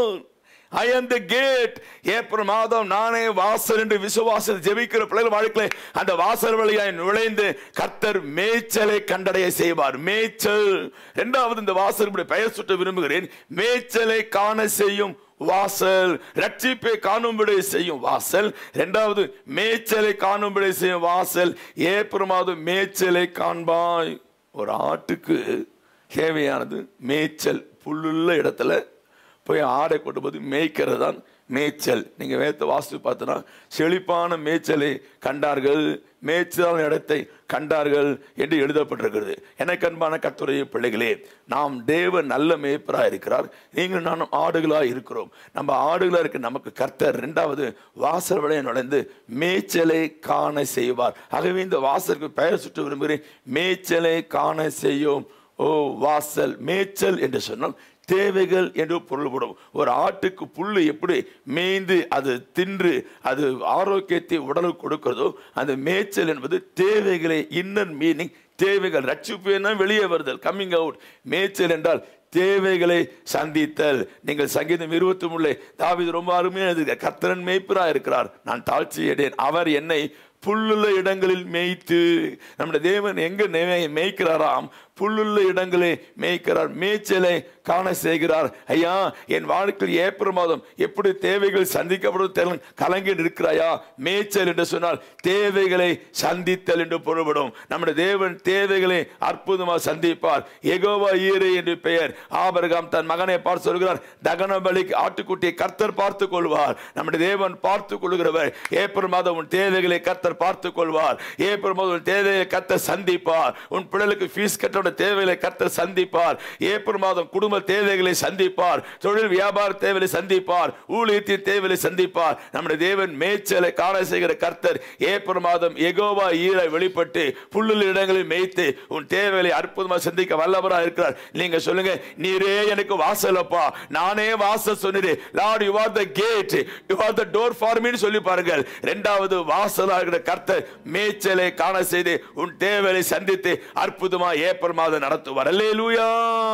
I am the gate ஏப்ரல் மாதம் நானே வாசல் என்று விசுவாசத்தை ஜெபிக்கிற பிள்ளைகள் வாழ்க்கையில அந்த வாசல் வழியாய் நுழைந்து கர்த்தர் மேய்ச்சலை கண்டடைய செய்வார் மேய்ச்சல் இரண்டாவது இந்த வாசல் பெயர் சுட்ட விரும்புகிறேன் மேய்ச்சலை காண செய்யும் வாசல் ரட்சிப்பை காணும்படி செய்யும் வாசல் இரண்டாவது மேய்ச்சலை காணும்படி செய்யும் வாசல் ஏப்ரல் மாதம் மேய்ச்சலை காண்பாய் ஒரு ஆட்டுக்கு தேவையானது மேய்ச்சல் புல்லுள்ள இடத்துல போய் ஆடை கொண்டு போது மேய்க்கிறது தான் மேய்ச்சல் நீங்கள் வேத்த வாஸ்து பார்த்தனா செழிப்பான மேய்ச்சலை கண்டார்கள் மேய்ச்சலான இடத்தை கண்டார்கள் என்று எழுதப்பட்டிருக்கிறது எனக்கு அன்பான கத்துரைய பிள்ளைகளே நாம் தேவன் நல்ல மேய்ப்பராக இருக்கிறார் நீங்கள் நானும் ஆடுகளாக இருக்கிறோம் நம்ம ஆடுகளாக இருக்க நமக்கு கர்த்தர் ரெண்டாவது வாசல் வழியை நுழைந்து மேய்ச்சலை காண செய்வார் ஆகவே இந்த வாசலுக்கு பெயர் சுட்டு விரும்புகிறேன் மேய்ச்சலை காண செய்யும் ஓ வாசல் மேய்ச்சல் என்று சொன்னால் தேவைகள் என்று பொருள்படும் ஒரு ஆட்டுக்கு புல்லு எப்படி மேய்ந்து அது தின்று அது ஆரோக்கியத்தை உடலுக்கு கொடுக்கிறதோ அந்த மேய்ச்சல் என்பது தேவைகளை இன்னர் மீனிங் தேவைகள் ரட்சிப்பு என்ன வெளியே வருதல் கம்மிங் அவுட் மேய்ச்சல் என்றால் தேவைகளை சந்தித்தல் நீங்கள் சங்கீதம் இருபத்தி மூணுல தாவீது ரொம்ப அருமையாக எழுதுகிறார் கர்த்தரன் மேய்ப்பரா இருக்கிறார் நான் தாழ்ச்சி அடையேன் அவர் என்னை புல்லுள்ள இடங்களில் மேய்த்து நம்முடைய தேவன் எங்க நே- மேய்க்கிறாராம் புல்லுள்ள இடங்களே மேய்க்கிறார் மேய்ச்சலை காண செய்கிறார் ஐயா என் வாழ்க்கையில் ஏப்ரல் மாதம் எப்படி தேவைகள் சந்திக்கப்படும் தெரியல- கலங்கி இருக்கிறாயா மேய்ச்சல் என்று சொன்னால் தேவைகளை சந்தித்தல் என்று பொருள்படும் நம்முடைய தேவன் தேவைகளை அற்புதமாக சந்திப்பார் எகோவா ஈரே என்று பெயர் ஆபரகாம் தன் மகனை பார்த்து சொல்கிறார் தகன பலிக்கு ஆட்டுக்குட்டியை கர்த்தர் பார்த்துக் கொள்வார் நம்முடைய தேவன் பார்த்துக் கொள்கிறவர் ஏப்ரல் மாதம் உன் தேவைகளை கர்த்தர் பார்த்துக் கொள்வார் ஏப்ரல் மாதம் உன் தேவையை கர்த்தர் சந்திப்பார் உன் பிள்ளைகளுக்கு ஃபீஸ் கட்டோட தேவைகளை கர்த்தர் சந்திப்பார் ஏப்ரல் மாதம் குடும்ப தேவைகளை சந்திப்பார் தொழில் வியாபார தேவைகளை சந்திப்பார் ஊழியத்தின் தேவைகளை சந்திப்பார் நம்முடைய தேவன் மேய்ச்சலை காண செய்கிற கர்த்தர் ஏப்ரல் மாதம் எகோவா ஈரை வெளிப்பட்டு புல்லுள்ள இடங்களில் மேய்த்து உன் தேவைகளை அற்புதமாக சந்திக்க வல்லவராக இருக்கிறார் நீங்க சொல்லுங்க நீரே எனக்கு வாசல் அப்பா நானே வாசல் சொன்னீர் lord you are the gate you are the door for மீன்னு சொல்லி பாருங்கள் இரண்டாவது வாசலாக இருக்கிற கர்த்தர் மேய்ச்சலை காண செய்து உன் தேவைகளை சந்தித்து அற்புதமா ஏப்ரல் மாதம் நடத்துவார் அல்லேலூயா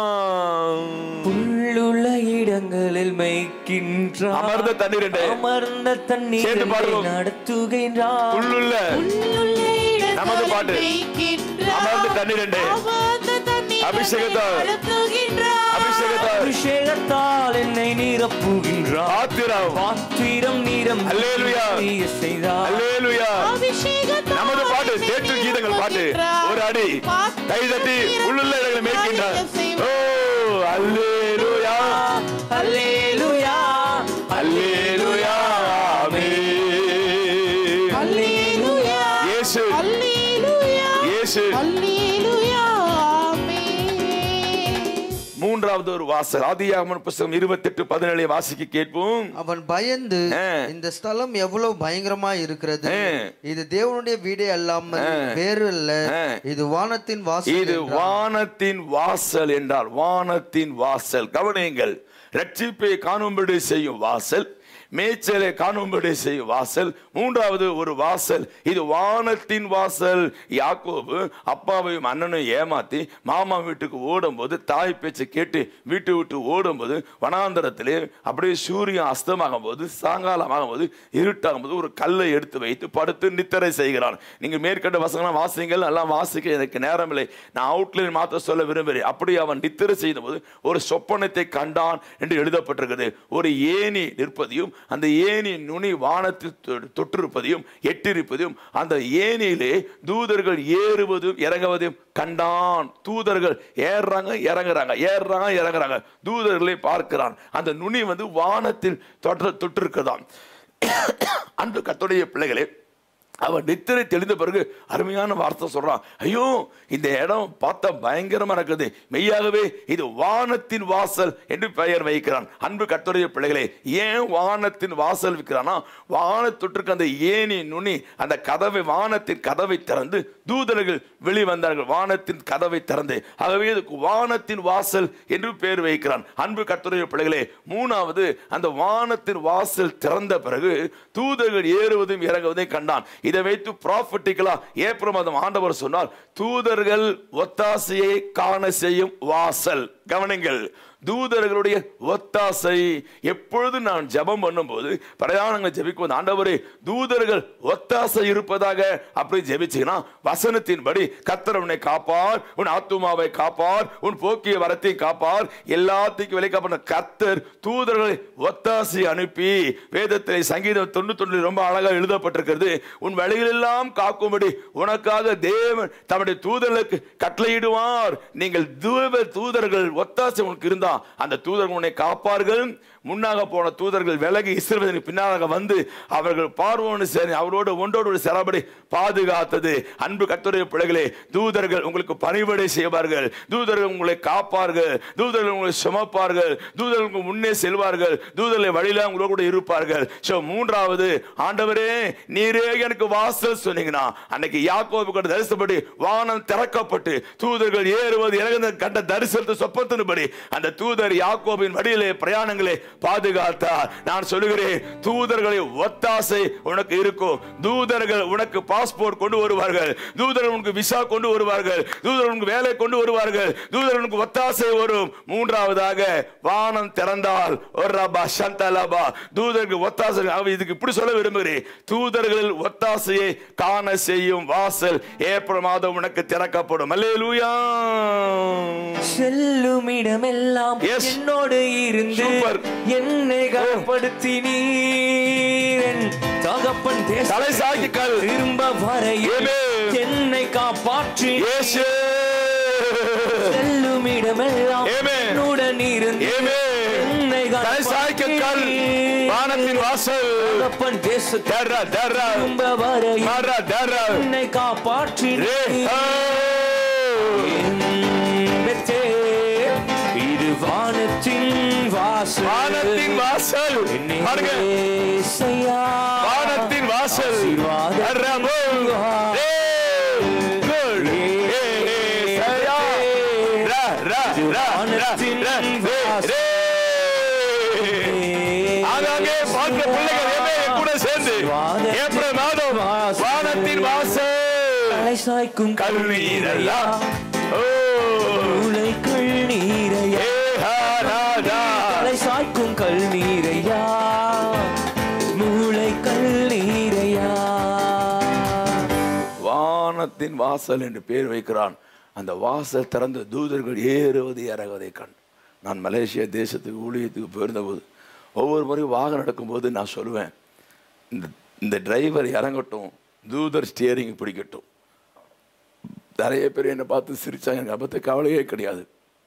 புல்லுள்ள இடங்களில் மேய்க்கின்றார் அமர்ந்த தண்ணீர் என்று. அமர்ந்த சேர்ந்து தண்ணீர் பாடுவோம். நடத்துகின்றார் புல்லுள்ள நமது பாட்டு. அமர்ந்த தண்ணீர் என்று. அபிஷேகத்தால். அபிஷேகத்தால். அபிஷேகத்தால் என்னை நிரப்புகின்றார் பாத்திரம் பாத்திரம் நீரம் அல்லேலூயா. நிறைய செய்தார் அல்லேலூயா நமது பாட்டு தேற்று கீதங்கள் பாட்டு ஒரு அடி கை தட்டி உள்ளுள்ள இடங்களை மேய்க்கின்றார் ஓ அல்லேலூயா அல்லேலூயா அல்லேலூயா ஆமென் அல்லேலூயா இயேசு அல்லேலூயா இயேசு அல்லேலூயா ஆமென் மூன்றாவது ஒரு வாசல் ஆதியாகமன் புஸ்தகம் இருபத்தெட்டு பதினேழு வாசிக்க கேட்போம் அவன் பயந்து ஆ. இந்த ஸ்தலம் எவ்வளவு பயங்கரமா இருக்கிறது ஆ. இது தேவனுடைய வீடே அல்லாமல் வேறு அல்ல ஆ. இது வானத்தின் வாசல் இது என்றான். வானத்தின் வாசல் என்றால் வானத்தின் வாசல் கவனியுங்கள் ரட்சிப்பை காணும்படி செய்யும் வாசல் மேய்ச்சலை காணும்படி செய்யும் வாசல் மூன்றாவது ஒரு வாசல் இது வானத்தின் வாசல் யாக்கோபு அப்பாவையும் அண்ணனையும் ஏமாத்தி மாமா வீட்டுக்கு ஓடும்போது தாய் பேச்சை கேட்டு வீட்டு விட்டு ஓடும்போது வனாந்தரத்திலே அப்படியே சூரியன் அஸ்தமாகும் போது சாயங்காலமாகும் போது இருட்டாகும் போது ஒரு கல்லை எடுத்து வைத்து படுத்து நித்திரை செய்கிறான் நீங்க மேற்கண்ட வசனம் வாசிங்கள் எல்லாம் வாசிக்க எனக்கு நேரமில்லை நான் அவுட்லைன் மாத்த சொல்ல விரும்புகிறேன் அப்படி அவன் நித்திரை செய்தபோது ஒரு சொப்பனத்தை கண்டான் என்று எழுதப்பட்டிருக்கிறது ஒரு ஏணி நிற்பதையும் அந்த ஏணி நுனி வானத்தில் தொ- தொற்றிருப்பதையும் எட்டிருப்பதையும் அந்த ஏணியிலே தூதர்கள் ஏறுவதும் இறங்குவதையும் கண்டான் தூதர்கள் ஏறுறாங்க இறங்குறாங்க ஏறுறாங்க இறங்குறாங்க தூதர்களை பார்க்கிறான் அந்த நுனி வந்து வானத்தில் தொற்று தொற்றிருக்கிறதாம் அன்பு கத்துடைய பிள்ளைகளே அவன் நித்திரை தெளிந்த பிறகு அருமையான வார்த்தை சொல்றான் ஐயோ இந்த இடம் பார்த்தா பயங்கரமா இருக்குது மெய்யாகவே இது வானத்தின் வாசல் என்று பெயர் வைக்கிறான் அன்பு கத்துடைய பிள்ளைகளே ஏன் வானத்தின் வாசல் வைக்கிறானா வானத்தொற்றுக்கு அந்த ஏணி நுனி அந்த கதவை வானத்தின் கதவை திறந்து தூதர்கள் வெளிவந்தார்கள் வானத்தின் கதவை திறந்து ஆகவே இதுக்கு வானத்தின் வாசல் என்று பெயர் வைக்கிறான் அன்பு கத்துடைய பிள்ளைகளே மூணாவது அந்த வானத்தின் வாசல் திறந்த பிறகு தூதர்கள் ஏறுவதும் இறங்குவதையும் கண்டான் இதை வைத்து ப்ராஃபிட்டிக்கலா ஏப்ரல் மாதம் ஆண்டவர் சொன்னார் தூதர்கள் ஒத்தாசையை காண செய்யும் வாசல் கவனிங்கள் தூதர்களுடைய ஒத்தாசை எப்பொழுது நான் ஜெபம் பண்ணும்போது பிரயாணங்களை ஜெபிக்கும் போது, ஆண்டவரே தூதர்கள் ஒத்தாசை இருப்பதாக அப்படி ஜெபிச்சீங்கன்னா வசனத்தின்படி கத்தர் உன்னை காப்பார் உன் ஆத்துமாவை காப்பார் உன் போக்கிய வரத்தை காப்பார் எல்லாத்துக்கும் விலை காப்பார் கத்தர் தூதர்களை ஒத்தாசை அனுப்பி வேதத்தில் சங்கீதம் தொண்ணூத்தொன்னில் ரொம்ப அழகாக எழுதப்பட்டிருக்கிறது உன் வழிகளெல்லாம் காக்கும்படி உனக்காக தேவன் தம்முடைய தூதர்களுக்கு கட்டளையிடுவார் நீங்கள் தூவ தூதர்கள் ஒத்தாசை உனக்கு இருந்தா அந்த தூதர்கள் உன்னை காப்பார்கள் முன்னாக போன தூதர்கள் விலகி இஸ்ரவேலுக்கு பின்னாக வந்து அவர்கள் பார்வோன்னு சரி அவரோடு ஒன்றோடு செலபடி பாதுகாத்தது அன்பு கத்துடைய பிள்ளைகளே தூதர்கள் உங்களுக்கு பணிபடை செய்வார்கள் தூதர்கள் உங்களை காப்பார்கள் தூதர்கள் உங்களை சுமப்பார்கள் தூதர்கள் உங்களுக்கு முன்னே செல்வார்கள் தூதர்களை வழியில உங்களோட கூட இருப்பார்கள் சோ மூன்றாவது ஆண்டவரே நீரே எனக்கு வாசல் சொன்னீங்கன்னா அன்னைக்கு யாக்கோபு கண்ட தரிசனப்படி வானம் திறக்கப்பட்டு தூதர்கள் ஏறுவது இறங்குவது கண்ட தரிசனத்தை சொப்பத்தின்படி அந்த தூதர் யாக்கோபின் வழியிலே பிரயாணங்களை பாதுகாத்தார் நான் சொல்லுகிறேன் தூதர்களை ஒத்தாசை உனக்கு இருக்கும் தூதர்கள் உனக்கு பாஸ்போர்ட் கொண்டு வருவார்கள் தூதர்கள் உனக்கு விசா கொண்டு வருவார்கள் தூதர்கள் உனக்கு வேலை கொண்டு வருவார்கள் தூதர்கள் உனக்கு ஒத்தாசை வரும் மூன்றாவதாக வானம் திறந்தால் ஒரு ரபா சந்தலபா தூதருக்கு ஒத்தாசை அவ இதுக்கு இப்படி சொல்ல விரும்புகிறேன் தூதர்களில் ஒத்தாசையை காண செய்யும் வாசல் ஏப்ரல் மாதம் உனக்கு திறக்கப்படும் அல்லேலூயா செல்லும் இடமெல்லாம் Yes. என்னோடு இருந்து Super. என்னை கனப்படுத்தி நீரன் தகப்பன் தேச தலை சாய்க்கு கல் திரும்ப வரையில் Amen. என்னை காப்பாற்றி இயேசு செல்லும் இடமெல்லாம் Amen. என்னுடன் இருந்து Amen. என்னை தலை சாய்க்கு கல் வானத்தின் வாசல் தகப்பன் தேச தர தர திரும்ப வரையில் மர தர என்னை காப்பாற்றி ரே ஆ. பெற்றே இது வானத்தின் வாசல் வானத்தின் வாசல் என்னை பாருங்க ஏசையா. வானத்தின் வாசல் ஆசீர்வாதம் தரமோ. ஏய், good. ஏய், ஏய், சரியா? ரா, ரா, இது ரா, ரா, வானத்தின் ரா. ரே, வாசல். ரே. ஆங்காங்கே பார்க்கிற பிள்ளைகள் எல்லாம் என் கூட சேர்ந்து ஏப்ரல் மாதம் வானத்தின் வாசல் தலை சாய்க்கும் கல்வீரையா ஓ மூளைக்குள் நீரையா ஏ ஹா ரா ரா தலை சாய்க்கும் கல் நீரையா மூளை கல் நீரையா வானத்தின் வாசல் என்று பேர் வைக்கிறான் அந்த வாசல் திறந்த தூதர்கள் ஏறுவது இறங்குவதை கண் நான் மலேசியா தேசத்துக்கு ஊழியத்துக்கு போயிருந்தபோது ஒவ்வொரு முறையும் வாகனம் நடக்கும்போது நான் சொல்லுவேன் இந்த இந்த டிரைவர் இறங்கட்டும் தூதர் ஸ்டியரிங் பிடிக்கட்டும் நிறைய பேர் என்னை பார்த்து சிரிச்சாங்க எனக்கு அப்பத்த கவலையே கிடையாது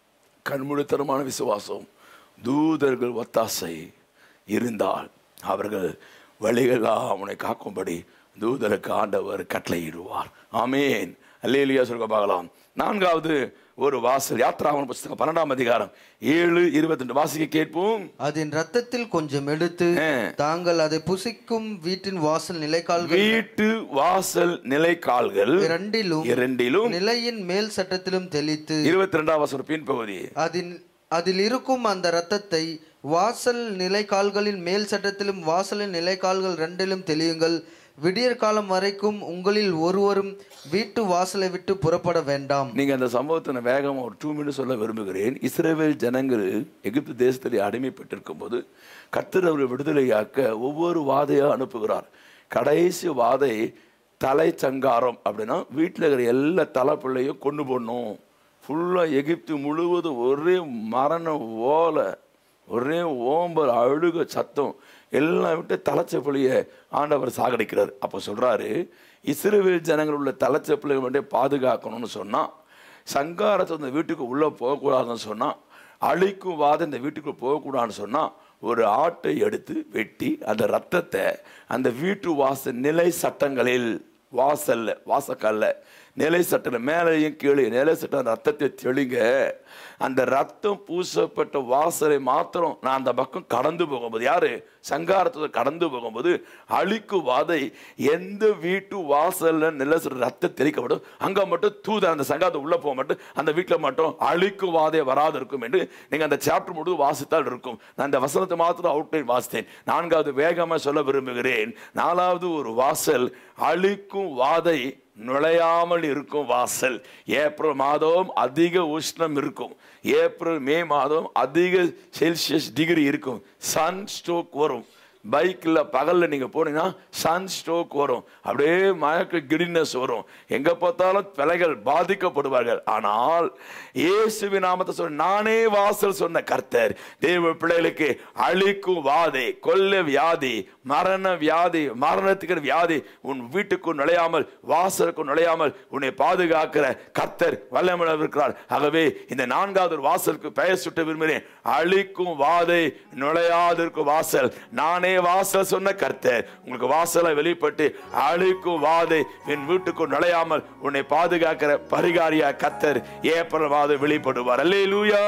கண்முழுத்தனமான விசுவாசம் தூதர்கள் ஒத்தாசை இருந்தால் அவர்கள் வழிகளெல்லாம் அவனை காக்கும்படி தூதருக்கு ஆண்டவர் கட்டளையிடுவார் ஆமேன் அல்லேலியா சொல்ல பார்க்கலாம் நான்காவது ஒரு வாசல் யாத்ராவன் புஸ்தகம் பன்னெண்டாம் அதிகாரம் ஏழு இருபத்தி ரெண்டு வாசிக்க கேட்போம் அதன் ரத்தத்தில் கொஞ்சம் எடுத்து ஆ. தாங்கள் அதை புசிக்கும் வீட்டின் வாசல் நிலைக்கால்கள் வீட்டு வாசல் நிலை கால்கள் இரண்டிலும் இரண்டிலும் நிலையின் மேல் சட்டத்திலும் தெளித்து இருபத்தி ரெண்டாம் வசனம் பின்பகுதி அதில் அதில் இருக்கும் அந்த இரத்தத்தை வாசல் நிலைக்கால்களின் மேல் சட்டத்திலும் வாசலின் நிலைக்கால்கள் ரெண்டிலும் தெளியுங்கள் விடியற் காலம் வரைக்கும் உங்களில் ஒருவரும் வீட்டு வாசலை விட்டு புறப்பட வேண்டாம் நீங்க அந்த சம்பவத்தை நான் வேகமா ஒரு டூ மினிட்ஸ் சொல்ல விரும்புகிறேன் இஸ்ரேல் ஜனங்கள் எகிப்து தேசத்திலே அடிமைப்பட்டிருக்கும் போது கர்த்தர் அவரை விடுதலையாக்க ஒவ்வொரு வாதையா அனுப்புகிறார் கடைசி வாதை தலை சங்காரம் அப்படின்னா வீட்டில் இருக்கிற எல்லா தலைப்பிள்ளையும் கொண்டு போடணும் ஃபுல்லாக எகிப்து முழுவதும் ஒரே மரண ஓலை ஒரே ஓம்பல் அழுக சத்தம் எல்லாம் விட்டு தலைச்சப்பிள்ளைய ஆண்டவர் சாகடிக்கிறார் அப்போ சொல்றாரு இஸ்ரவேல் ஜனங்கள் உள்ள தலைச்சப்பிள்ளைய மட்டும் பாதுகாக்கணும்னு சொன்னா சங்காரத்தை அந்த வீட்டுக்கு உள்ளே போகக்கூடாதுன்னு சொன்னா அழிக்கும் வாதம் இந்த வீட்டுக்குள்ள போகக்கூடாதுன்னு சொன்னா ஒரு ஆட்டை எடுத்து வெட்டி அந்த ரத்தத்தை அந்த வீட்டு வாசல் நிலை சட்டங்களில் வாசல்ல வாசக்கல்ல நிலை சட்டில் மேலேயும் கீழே நிலை சட்டம் ரத்தத்தை தெளிங்க அந்த ரத்தம் பூசப்பட்ட வாசலை மாத்திரம் நான் அந்த பக்கம் கடந்து போகும்போது யாரு சங்காரத்தை கடந்து போகும்போது அழிக்கு வாதை எந்த வீட்டு வாசல்ல நில ரத்தம் தெளிக்கப்படும் அங்க மட்டும் தூத அந்த சங்காரத்தை உள்ள போக மட்டும் அந்த வீட்டில் மட்டும் அழிக்கு வாதை வராது இருக்கும் என்று நீங்க அந்த சாப்டர் முழு வாசித்தால் இருக்கும் நான் இந்த வசனத்தை மாத்திரம் அவுட்லைன் வாசித்தேன் நான்காவது வேகமா சொல்ல விரும்புகிறேன் நாலாவது ஒரு வாசல் அழிக்கும் வாதை நுழையாமல் இருக்கும் வாசல் ஏப்ரல் மாதம் அதிக உஷ்ணம் இருக்கும் ஏப்ரல் மே மாதம் அதிக செல்சியஸ் டிகிரி இருக்கும் சன் ஸ்ட்ரோக் வரும் பைக்கில் பகலில் நீங்கள் போனீங்கன்னா சன் ஸ்ட்ரோக் வரும் அப்படியே மயக்க கிடினஸ் வரும் எங்கே பார்த்தாலும் பிழைகள் பாதிக்கப்படுவார்கள் ஆனால் இயேசுவின் நாமத்தை சொன்ன நானே வாசல் சொன்ன கர்த்தர் தேவ பிள்ளைகளுக்கு அழிக்கும் வாதை கொல்ல வியாதி மரண வியாதி மரணத்துக்கு வியாதி உன் வீட்டுக்குள் நுழையாமல் வாசலுக்கு நுழையாமல் உன்னை பாதுகாக்கிற கர்த்தர் வல்லமையாக இருக்கிறார் ஆகவே இந்த நான்காவது ஒரு வாசலுக்கு பெயர் சுட்ட விரும்புகிறேன் அழிக்கும் வாதை நுழையாதிருக்கும் வாசல் நானே வாசல் சொன்ன கர்த்தர் உங்களுக்கு வாசலை வெளிப்பட்டு அழிக்கும் வாதை என் வீட்டுக்குள் நுழையாமல் உன்னை பாதுகாக்கிற பரிகாரியா கர்த்தர் ஏப்ரல் வாதை வெளிப்படுவார் அல்லேலூயா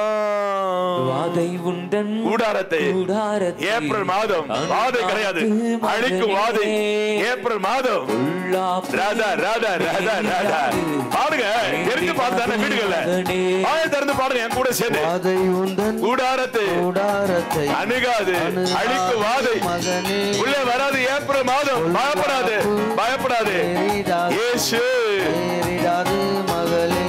வாதை உண்டன் கூடாரத்தை கூடாரத்தை ஏப்ரல் மாதம் வாதை கிடையாது அழிக்கும் வாதை ஏப்ரல் மாதம் ராதா ராதா ராதா ராதா பாருங்க தெரிஞ்சு பார்த்தானே வீடுகள்ல வாயை திறந்து பாருங்க என் கூட சேர்ந்து வாதை உந்தன் கூடாரத்தை கூடாரத்தை அணுகாது அழிக்கும் வாதை மகனே உள்ளே வராது ஏப்ரல் மாதம் பயப்படாது பயப்படாது நேரிடாது இயேசு நேரிடாது மகளே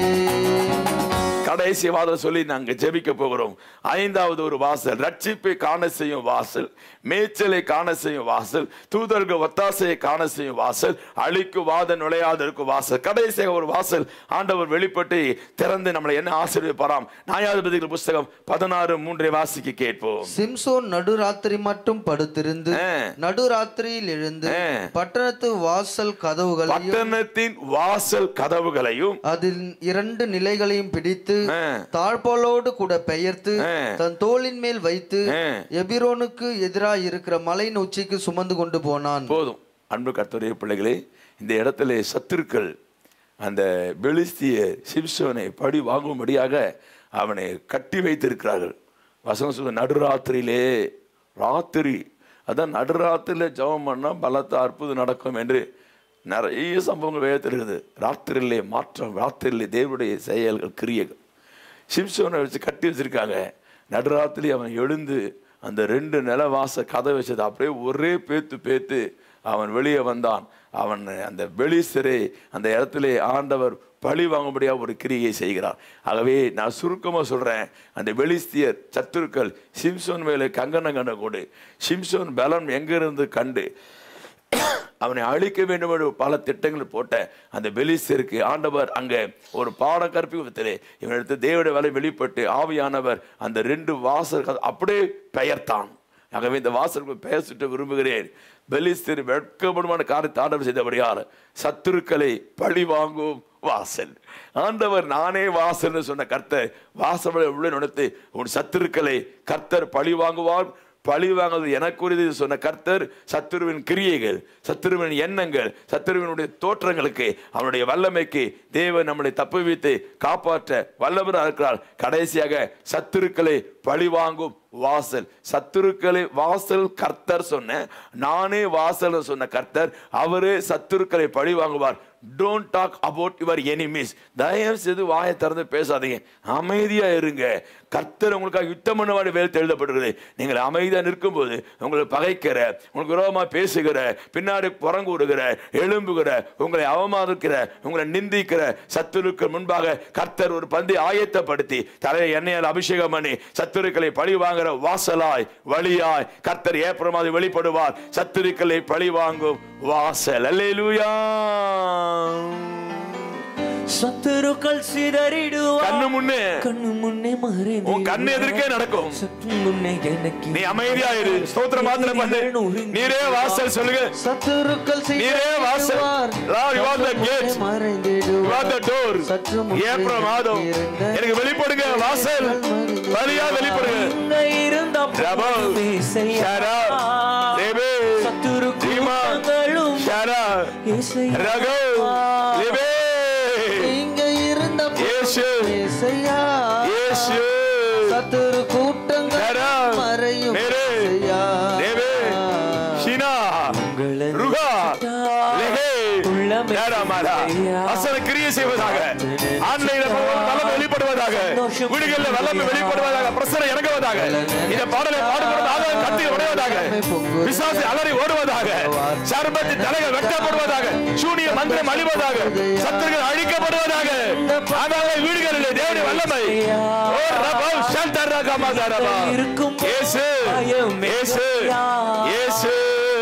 கடைசி வாதம் சொல்லி நாங்க ஜெபிக்க போகிறோம் ஐந்தாவது ஒரு வாசல் ரட்சிப்பை காண செய்யும் வாசல் மேய்ச்சலை காண செய்யும் வாசல் தூதர்கள் ஒத்தாசையை காண செய்யும் வாசல் அழிக்கு வாத நுழையாத இருக்கும் வாசல் கடைசியாக ஒரு வாசல் ஆண்டவர் வெளிப்பட்டு திறந்து நம்மளை என்ன ஆசீர்வதிப்பாராம் நியாயாதிபதிகள் புஸ்தகம் பதினாறு மூன்றை வாசிக்க கேட்போம் சிம்சோன் நடுராத்திரி மட்டும் படுத்திருந்து ஆ. நடுராத்திரியில் எழுந்து ஆ. பட்டணத்து வாசல் கதவுகளையும் பட்டணத்தின் வாசல் கதவுகளையும் அதில் இரண்டு நிலைகளையும் பிடித்து ஆ. தாழ்பாலோடு கூட பெயர்த்து ஆ. தன் தோளின் மேல் வைத்து ஆ. எபிரோனுக்கு எதிராக இருக்கிற மலையின் உச்சிக்கு சுமந்து கொண்டு போனான் போதும் அன்பு கர்த்தருடைய பிள்ளைகளே இந்த இடத்துல சத்துருக்கள் அந்த பெலிஸ்திய சிம்சோனை படி வாங்கும்படியாக அவனை கட்டி வைத்திருக்கிறார்கள் வசனம் சொல்ல நடுராத்திரியிலே ராத்திரி அதான் நடுராத்திரியில ஜெபம் பண்ணா பலத்த அற்புதம் நடக்கும் என்று நிறைய சம்பவங்கள் வேதத்தில் இருக்குது ராத்திரியிலே மாற்றம் ராத்திரியிலே தேவனுடைய செயல்கள் கிரியைகள் சிம்சோனை வச்சு கட்டி வச்சிருக்காங்க நடுராத்திரி அவன் எழுந்து அந்த ரெண்டு நிலவாச கதை வச்சது அப்படியே ஒரே பேத்து பேத்து அவன் வெளியே வந்தான் அவன் அந்த வெளிசரை அந்த இடத்துல ஆண்டவர் பழி வாங்கும்படியா ஒரு கிரியை செய்கிறார் ஆகவே நான் சுருக்கமாக சொல்றேன் அந்த வெளிஸ்தியர் சத்துருக்கள் சிம்சோன் மேலே கங்கணம் கண்ட கொண்டு சிம்சோன் பலம் எங்கிருந்து கண்டு அவனை அழிக்க வேண்டும் என்று பல திட்டங்கள் போட்ட அந்த பெலிஸ்தருக்கு ஆண்டவர் அங்கே ஒரு பாட கற்பித்தலே இவனிடத்து தேவடைய வலை வெளிப்பட்டு ஆவியானவர் அந்த ரெண்டு வாசல் கத- அப்படியே பெயர்த்தான் ஆகவே இந்த வாசலுக்கு பேசிட்டு விரும்புகிறேன் பெலிஸ்தீர் வெட்கப்படுமான காரியத்தை ஆண்டவர் செய்தபடியார் சத்துருக்களை பழி வாங்கும் வாசல் ஆண்டவர் நானே வாசல்னு சொன்ன கர்த்தர் வாசலை உள்ள நுழைத்து உன் சத்துருக்களை கர்த்தர் பழி வாங்குவார் பழி வாங்குவது எனக்குரியது சொன்ன கர்த்தர் சத்துருவின் கிரியைகள் சத்துருவின் எண்ணங்கள் சத்துருவினுடைய தோற்றங்களுக்கு அவனுடைய வல்லமைக்கு தேவன் நம்மளை தப்புவித்து காப்பாற்ற வல்லவராக இருக்கிறார் கடைசியாக சத்துருக்களை பழி வாங்கும் வாசல் சத்துருக்களை வாசல் கர்த்தர் சொன்ன நானே வாசல் சொன்ன கர்த்தர் அவரே சத்துருக்களை பழி வாங்குவார் don't talk about your enemies தயவு செய்து வாயை திறந்து பேசாதீங்க அமைதியா இருங்க கர்த்தர் உங்களுக்காக யுத்தம் பண்ணுவாடி வேலை எழுதப்படுகிறது நீங்கள் அமைதியா நிற்கும்போது உங்களை பகைக்கிற உங்களுக்கு விரோதமா பேசுகிற பின்னாடி புறங்கூறுகிற எழும்புகிற உங்களை அவமானிக்கிற உங்களை நிந்திக்கிற சத்துருக்கள் முன்பாக கர்த்தர் ஒரு பந்தி ஆயத்தப்படுத்தி தலையை எண்ணெயால் அபிஷேகம் பண்ணி சத்துருக்களை பழி வாங்குற வாசலாய் வழியாய் கர்த்தர் ஏப்ரமாதி வெளிப்படுவார் சத்துருக்களை பழி வாங்கும் வாசல் அல்லேலூயா சத்துருக்கள் சிதறிடுவார் கண்ணு முன்னே கண்ணு முன்னே மறைந்து உன் கண்ணு எதிர்க்கே நடக்கும் சற்று முன்னே எனக்கு நீ அமைதியா இரு ஸ்தோத்திரம் மாத்திரம் பண்ணு நீரே வாசல் சொல்லுங்க சத்துருக்கள் நீரே வாசல் Lord, you are the gate. You are the door. ஏப்ரல் மாதம் எனக்கு வெளிப்படுங்க வாசல் வழியா வெளிப்படுங்க இங்க இருந்த ரபோ, ஷரா, லேபே, சத்துரு தீமா, கூட்டங்களும் ஷரா, இசையா. ரகோ, லேபே. இங்க இருந்த இயேசு, இசையா இயேசு, சத்துரு கூட்டங்கள் ஷரா, மறையும் மேரே, இசையா. லேபே, ஷினா, உங்களை ருகா, லெஹே, உள்ளமே நேரமாடா. வசன கிரியை செய்வதாக ஆன்லைன்ல வல்லமை வெளிப்படுவதாக வீடுகளில் வல்லமை வெளிப்படுவதாக பிரசனை இறங்குவதாக இந்த பாடலை பாடுகிறது ஆதாரம் கத்தி உடைவதாக விசுவாசி அலறி ஓடுவதாக சர்பத்தி தலைகள் வெட்டப்படுவதாக சூனிய மந்திரம் அழிவதாக சத்துருகள் அழிக்கப்படுவதாக அதாவது வீடுகளில் தேவனுடைய வல்லமை ஓ ரபா ஷல்டர் ரகமா ரபா இருக்கும் இயேசு இயேசு இயேசு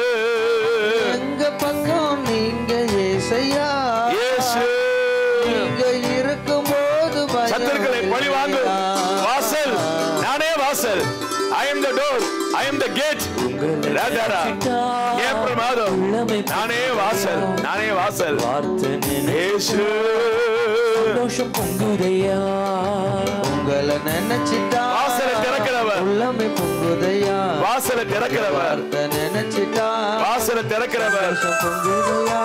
எங்க பக்கம் நீங்க ஏசையா இயேசு நீங்க இருக்கும்போது பயம் சத்துருக்களை பழி வாங்கும் வாசல் நானே வாசல் I am the door I am the gate ராஜாரா ஏப்ரல் மாதம் நானே வாசல் நானே வாசல் வார்த்தை நினை இயேசு சந்தோஷம் பொங்குதையா உங்களை நினைச்சிட்டா வாசலை திறக்கிறவர் உள்ளமே பொங்குதையா வாசலை திறக்கிறவர் வார்த்தை நினைச்சிட்டா வாசலை திறக்கிறவர் பொங்குதையா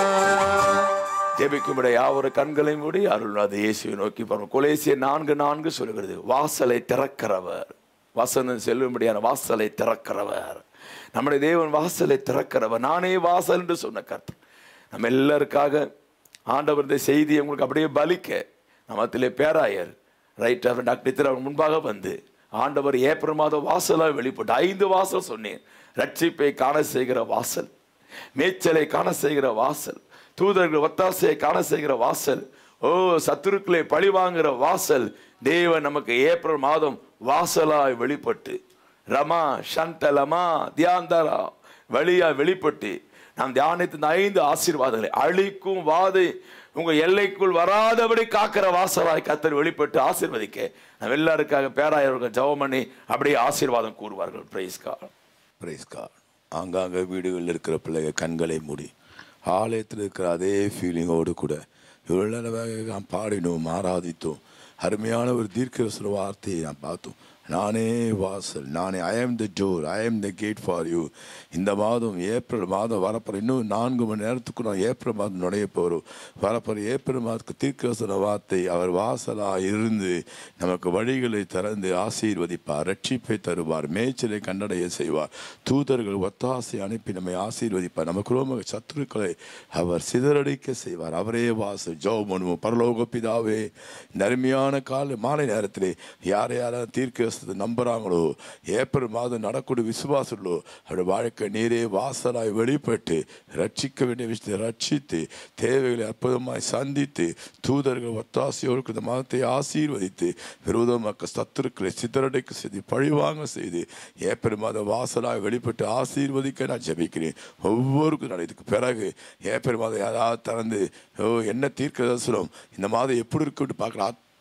ஜெபிக்கும்படி யாவொரு கண்களை மூடி அருள்நாத இயேசுவை நோக்கி பாருங்க கொலேசிய நான்கு நான்கு சொல்லுகிறது வாசலை திறக்கிறவர் வசனம் செல்லும்படியான வாசலை திறக்கிறவர் நம்முடைய தேவன் வாசலை திறக்கிறவர் நானே வாசல் என்று சொன்ன கர்த்தர் நம்ம எல்லாருக்காக ஆண்டவர் இந்த செய்தியை உங்களுக்கு அப்படியே பலிக்க நம்மத்திலே பேராயர் ரைட் அவர் டாக்டர் நித்திர அவர் முன்பாக வந்து ஆண்டவர் ஏப்ரல் மாதம் வாசலாக வெளிப்பட்டு ஐந்து வாசல் சொன்னேன் ரட்சிப்பை காண செய்கிற வாசல் மேய்ச்சலை காண செய்கிற வாசல் தூதர்கள் ஒத்தாசையை காண செய்கிற வாசல் ஓ சத்துருக்களை பழி வாங்குகிற வாசல் தேவன் நமக்கு ஏப்ரல் மாதம் வாசலாய் வெளிப்பட்டு ரமா சந்தலமா தியாந்தரா வழியா வெளிப்பட்டு நாம் தியானித்த இந்த ஐந்து ஆசீர்வாதங்களை அழிக்கும் வாதை உங்க எல்லைக்குள் வராதபடி காக்கிற வாசலாய் கத்தர் வெளிப்பட்டு ஆசீர்வதிக்க நம்ம எல்லாருக்காக பேராயவர்கள் ஜெபம் பண்ணி அப்படியே ஆசீர்வாதம் கூறுவார்கள் பிரைஸ் காட் பிரைஸ் காட் ஆங்காங்க வீடுகளில் இருக்கிற பிள்ளைங்க கண்களை மூடி ஆலயத்தில் இருக்கிற அதே ஃபீலிங்கோடு கூட இவ்வளோ நேரம் நாம் பாடினோம் ஆராதித்தோம் அருமையான ஒரு தீர்க்கதரிசன வார்த்தையை நாம் பார்த்தோம் நானே வாசல் நானே ஐ am the door I am the gate for you இந்த மாதம் ஏப்ரல் மாதம் வரப்போகிற இன்னும் நான்கு மணி நேரத்துக்கு நான் ஏப்ரல் மாதம் நுழைய போகிறோம் வரப்போகிற ஏப்ரல் மாதத்துக்கு தீர்க்கதரிசன வார்த்தை அவர் வாசலாக இருந்து நமக்கு வழிகளை திறந்து ஆசீர்வதிப்பார் ரட்சிப்பை தருவார் மேய்ச்சலை கண்டடைய செய்வார் தூதர்கள் ஒத்தாசை அனுப்பி நம்மை ஆசீர்வதிப்பார் நமக்கு ரொம்ப சத்துருக்களை அவர் சிதறடிக்க செய்வார் அவரே வாசல் ஜெபம் பண்ணுவோம் பரலோக பிதாவே இந்த அருமையான கால மாலை நேரத்திலே யார் யாரெல்லாம் தீர்க்க நம்புகிறாங்களோ ஏப்ரல் மாதம் நடக்கூடிய விசுவாசங்களோ அவருடைய வாழ்க்கை நீரே வாசலாய் வெளிப்பட்டு ரட்சிக்க வேண்டிய விஷயத்தை ரட்சித்து தேவைகளை அற்புதமாய் சந்தித்து தூதர்கள் ஒத்தாசையோடு இந்த மதத்தை ஆசீர்வதித்து விரோதமாக்க சத்துருக்களை சிதறடைக்க செய்து பழிவாங்க செய்து ஏப்ரல் மாதம் வாசலாய் வெளிப்பட்டு ஆசீர்வதிக்க நான் ஜெபிக்கிறேன் ஒவ்வொருக்கும் நான் இதுக்கு பிறகு ஏப்ரல் மாதம் யாராவது திறந்து ஓ என்ன தீர்க்க தரிசனம் இந்த மாதம் எப்படி இருக்குன்னு பார்க்குற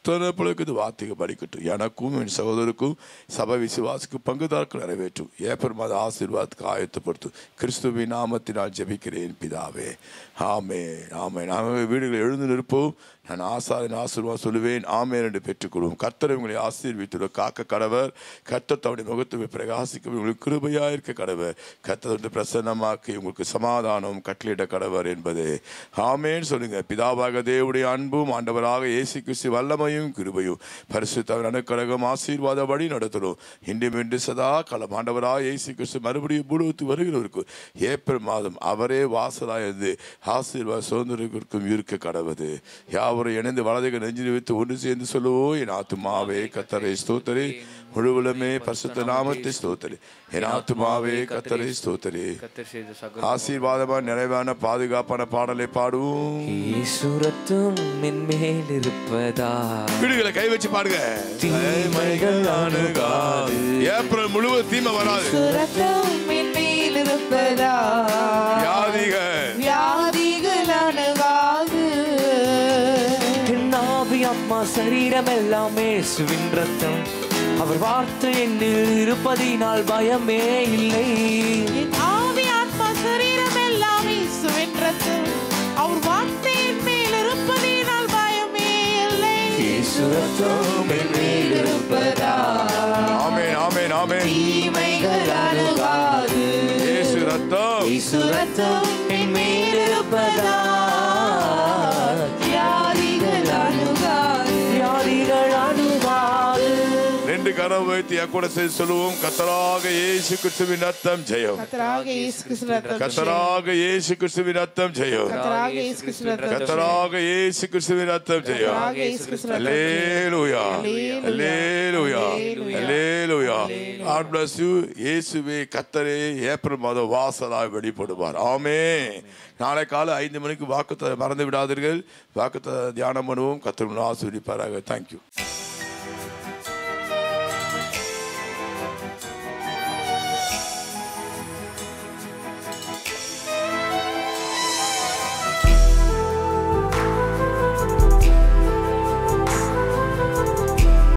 அத்தனை பிள்ளைக்கு இது வார்த்தைகள் படிக்கட்டும் எனக்கும் என் சகோதரருக்கும் சபை விசுவாசிக்கும் பங்குதாரர்கள் நிறைவேற்றும் ஏப்ரல் மாத ஆசீர்வாதத்துக்கு ஆயத்தப்படுத்தும் கிறிஸ்துவின் நாமத்தினால் ஜெபிக்கிறேன் பிதாவே ஆமே ஆமே நாம வீடுகளில் எழுந்து நிற்போம் நான் ஆசாரின் ஆசீர்வாதம் சொல்லுவேன் ஆமேன் என்று பெற்றுக்கொள்வோம் கர்த்தர் உங்களை ஆசீர்வித்துள்ள காக்க கடவர் கர்த்தர் தம்முடைய முகத்தை பிரகாசிக்க உங்களுக்கு கிருபையாக இருக்க கடவர் கர்த்தர் வந்து பிரசன்னமாக்கி உங்களுக்கு சமாதானம் கட்டளையிட கடவர் என்பது ஆமேன்னு சொல்லுங்க பிதாவாக தேவனுடைய அன்பும் ஆண்டவராக இயேசு கிறிஸ்து வல்லமையும் கிருபையும் பரிசுத்தவர் அனுக்கழகம் ஆசீர்வாத வழி நடத்தணும் இன்றும் இன்று சதா காலம் ஆண்டவராக இயேசு கிறிஸ்து மறுபடியும் பூலோத்து வருகிறவருக்கு ஏப்ரல் மாதம் அவரே வாசலாக இருந்து ஆசீர்வாத சுதந்திரத்திற்கும் இருக்க கடவுது யாவரும் இணைந்து வலதுக நெஞ்சில் வைத்து ஒன்று சேர்ந்து சொல்லுவோம் என் ஆத்துமாவே கத்தரை ஸ்தோத்தரி முழுவலுமே பரிசுத்த நாமத்தை ஸ்தோத்தரி என் ஆத்துமாவே கத்தரை ஸ்தோத்தரி ஆசீர்வாதமான நிறைவான பாதுகாப்பான பாடலை பாடுவோம் ஈசுரத்தும் என் மேல் இருப்பதா வீடுகளை கை வச்சு பாடுங்க தீமைகள் அணுகாது ஏப்ரல் முழுவதும் தீமை வராது சுரத்தம் என் மேல் இருப்பதா வியாதிகள் வியாதிகள் அணுகாது என் ஆவி அம்மா சரீரம் எல்லாமே சுவின் ரத்தம் அவர் வார்த்தை என்னில் இருப்பதினால் பயமே இல்லை என் ஆவி ஆத்மா சரீரம் எல்லாம் இயேசுவின் ரத்தம் அவர் வார்த்தையின் மேல் இருப்பதினால் பயமே இல்லை ஈசுரத்தும் என் மேல் இருப்பதா ஆமென் ஆமென் ஆமென் தீமைகள் அணுகாது இயேசு ரத்தம் ஈசுரத்தும் என் மேல் இருப்பதா வியாதிகள் அணுகாது வியாதிகள் அணுகாது ரெண்டு கரம் வைத்து என் கூட சேர்ந்து சொல்லுவோம் கத்தராக இயேசு கிறிஸ்துவின் ரத்தம் ஜெயம் கத்தராக இயேசு கிறிஸ்து ரத்தம் கத்தராக இயேசு கிறிஸ்துவின் ரத்தம் ஜெயம் கத்தராக இயேசு கிறிஸ்து ரத்தம் கத்தராக இயேசு கிறிஸ்துவின் ரத்தம் ஜெயம் கத்தராக இயேசு கிறிஸ்து ரத்தம் அல்லேலூயா அல்லேலூயா அல்லேலூயா God bless you இயேசுவே கத்தரே ஏப்ரல் மாதம் வாசலாய் வெளிப்படுவார் ஆமே நாளை காலை ஐந்து மணிக்கு வாக்குத்த மறந்து விடாதீர்கள் வாக்குத்த தியானம் பண்ணுவோம் கத்தர் ஆசிரியப்பாராக தேங்க்யூ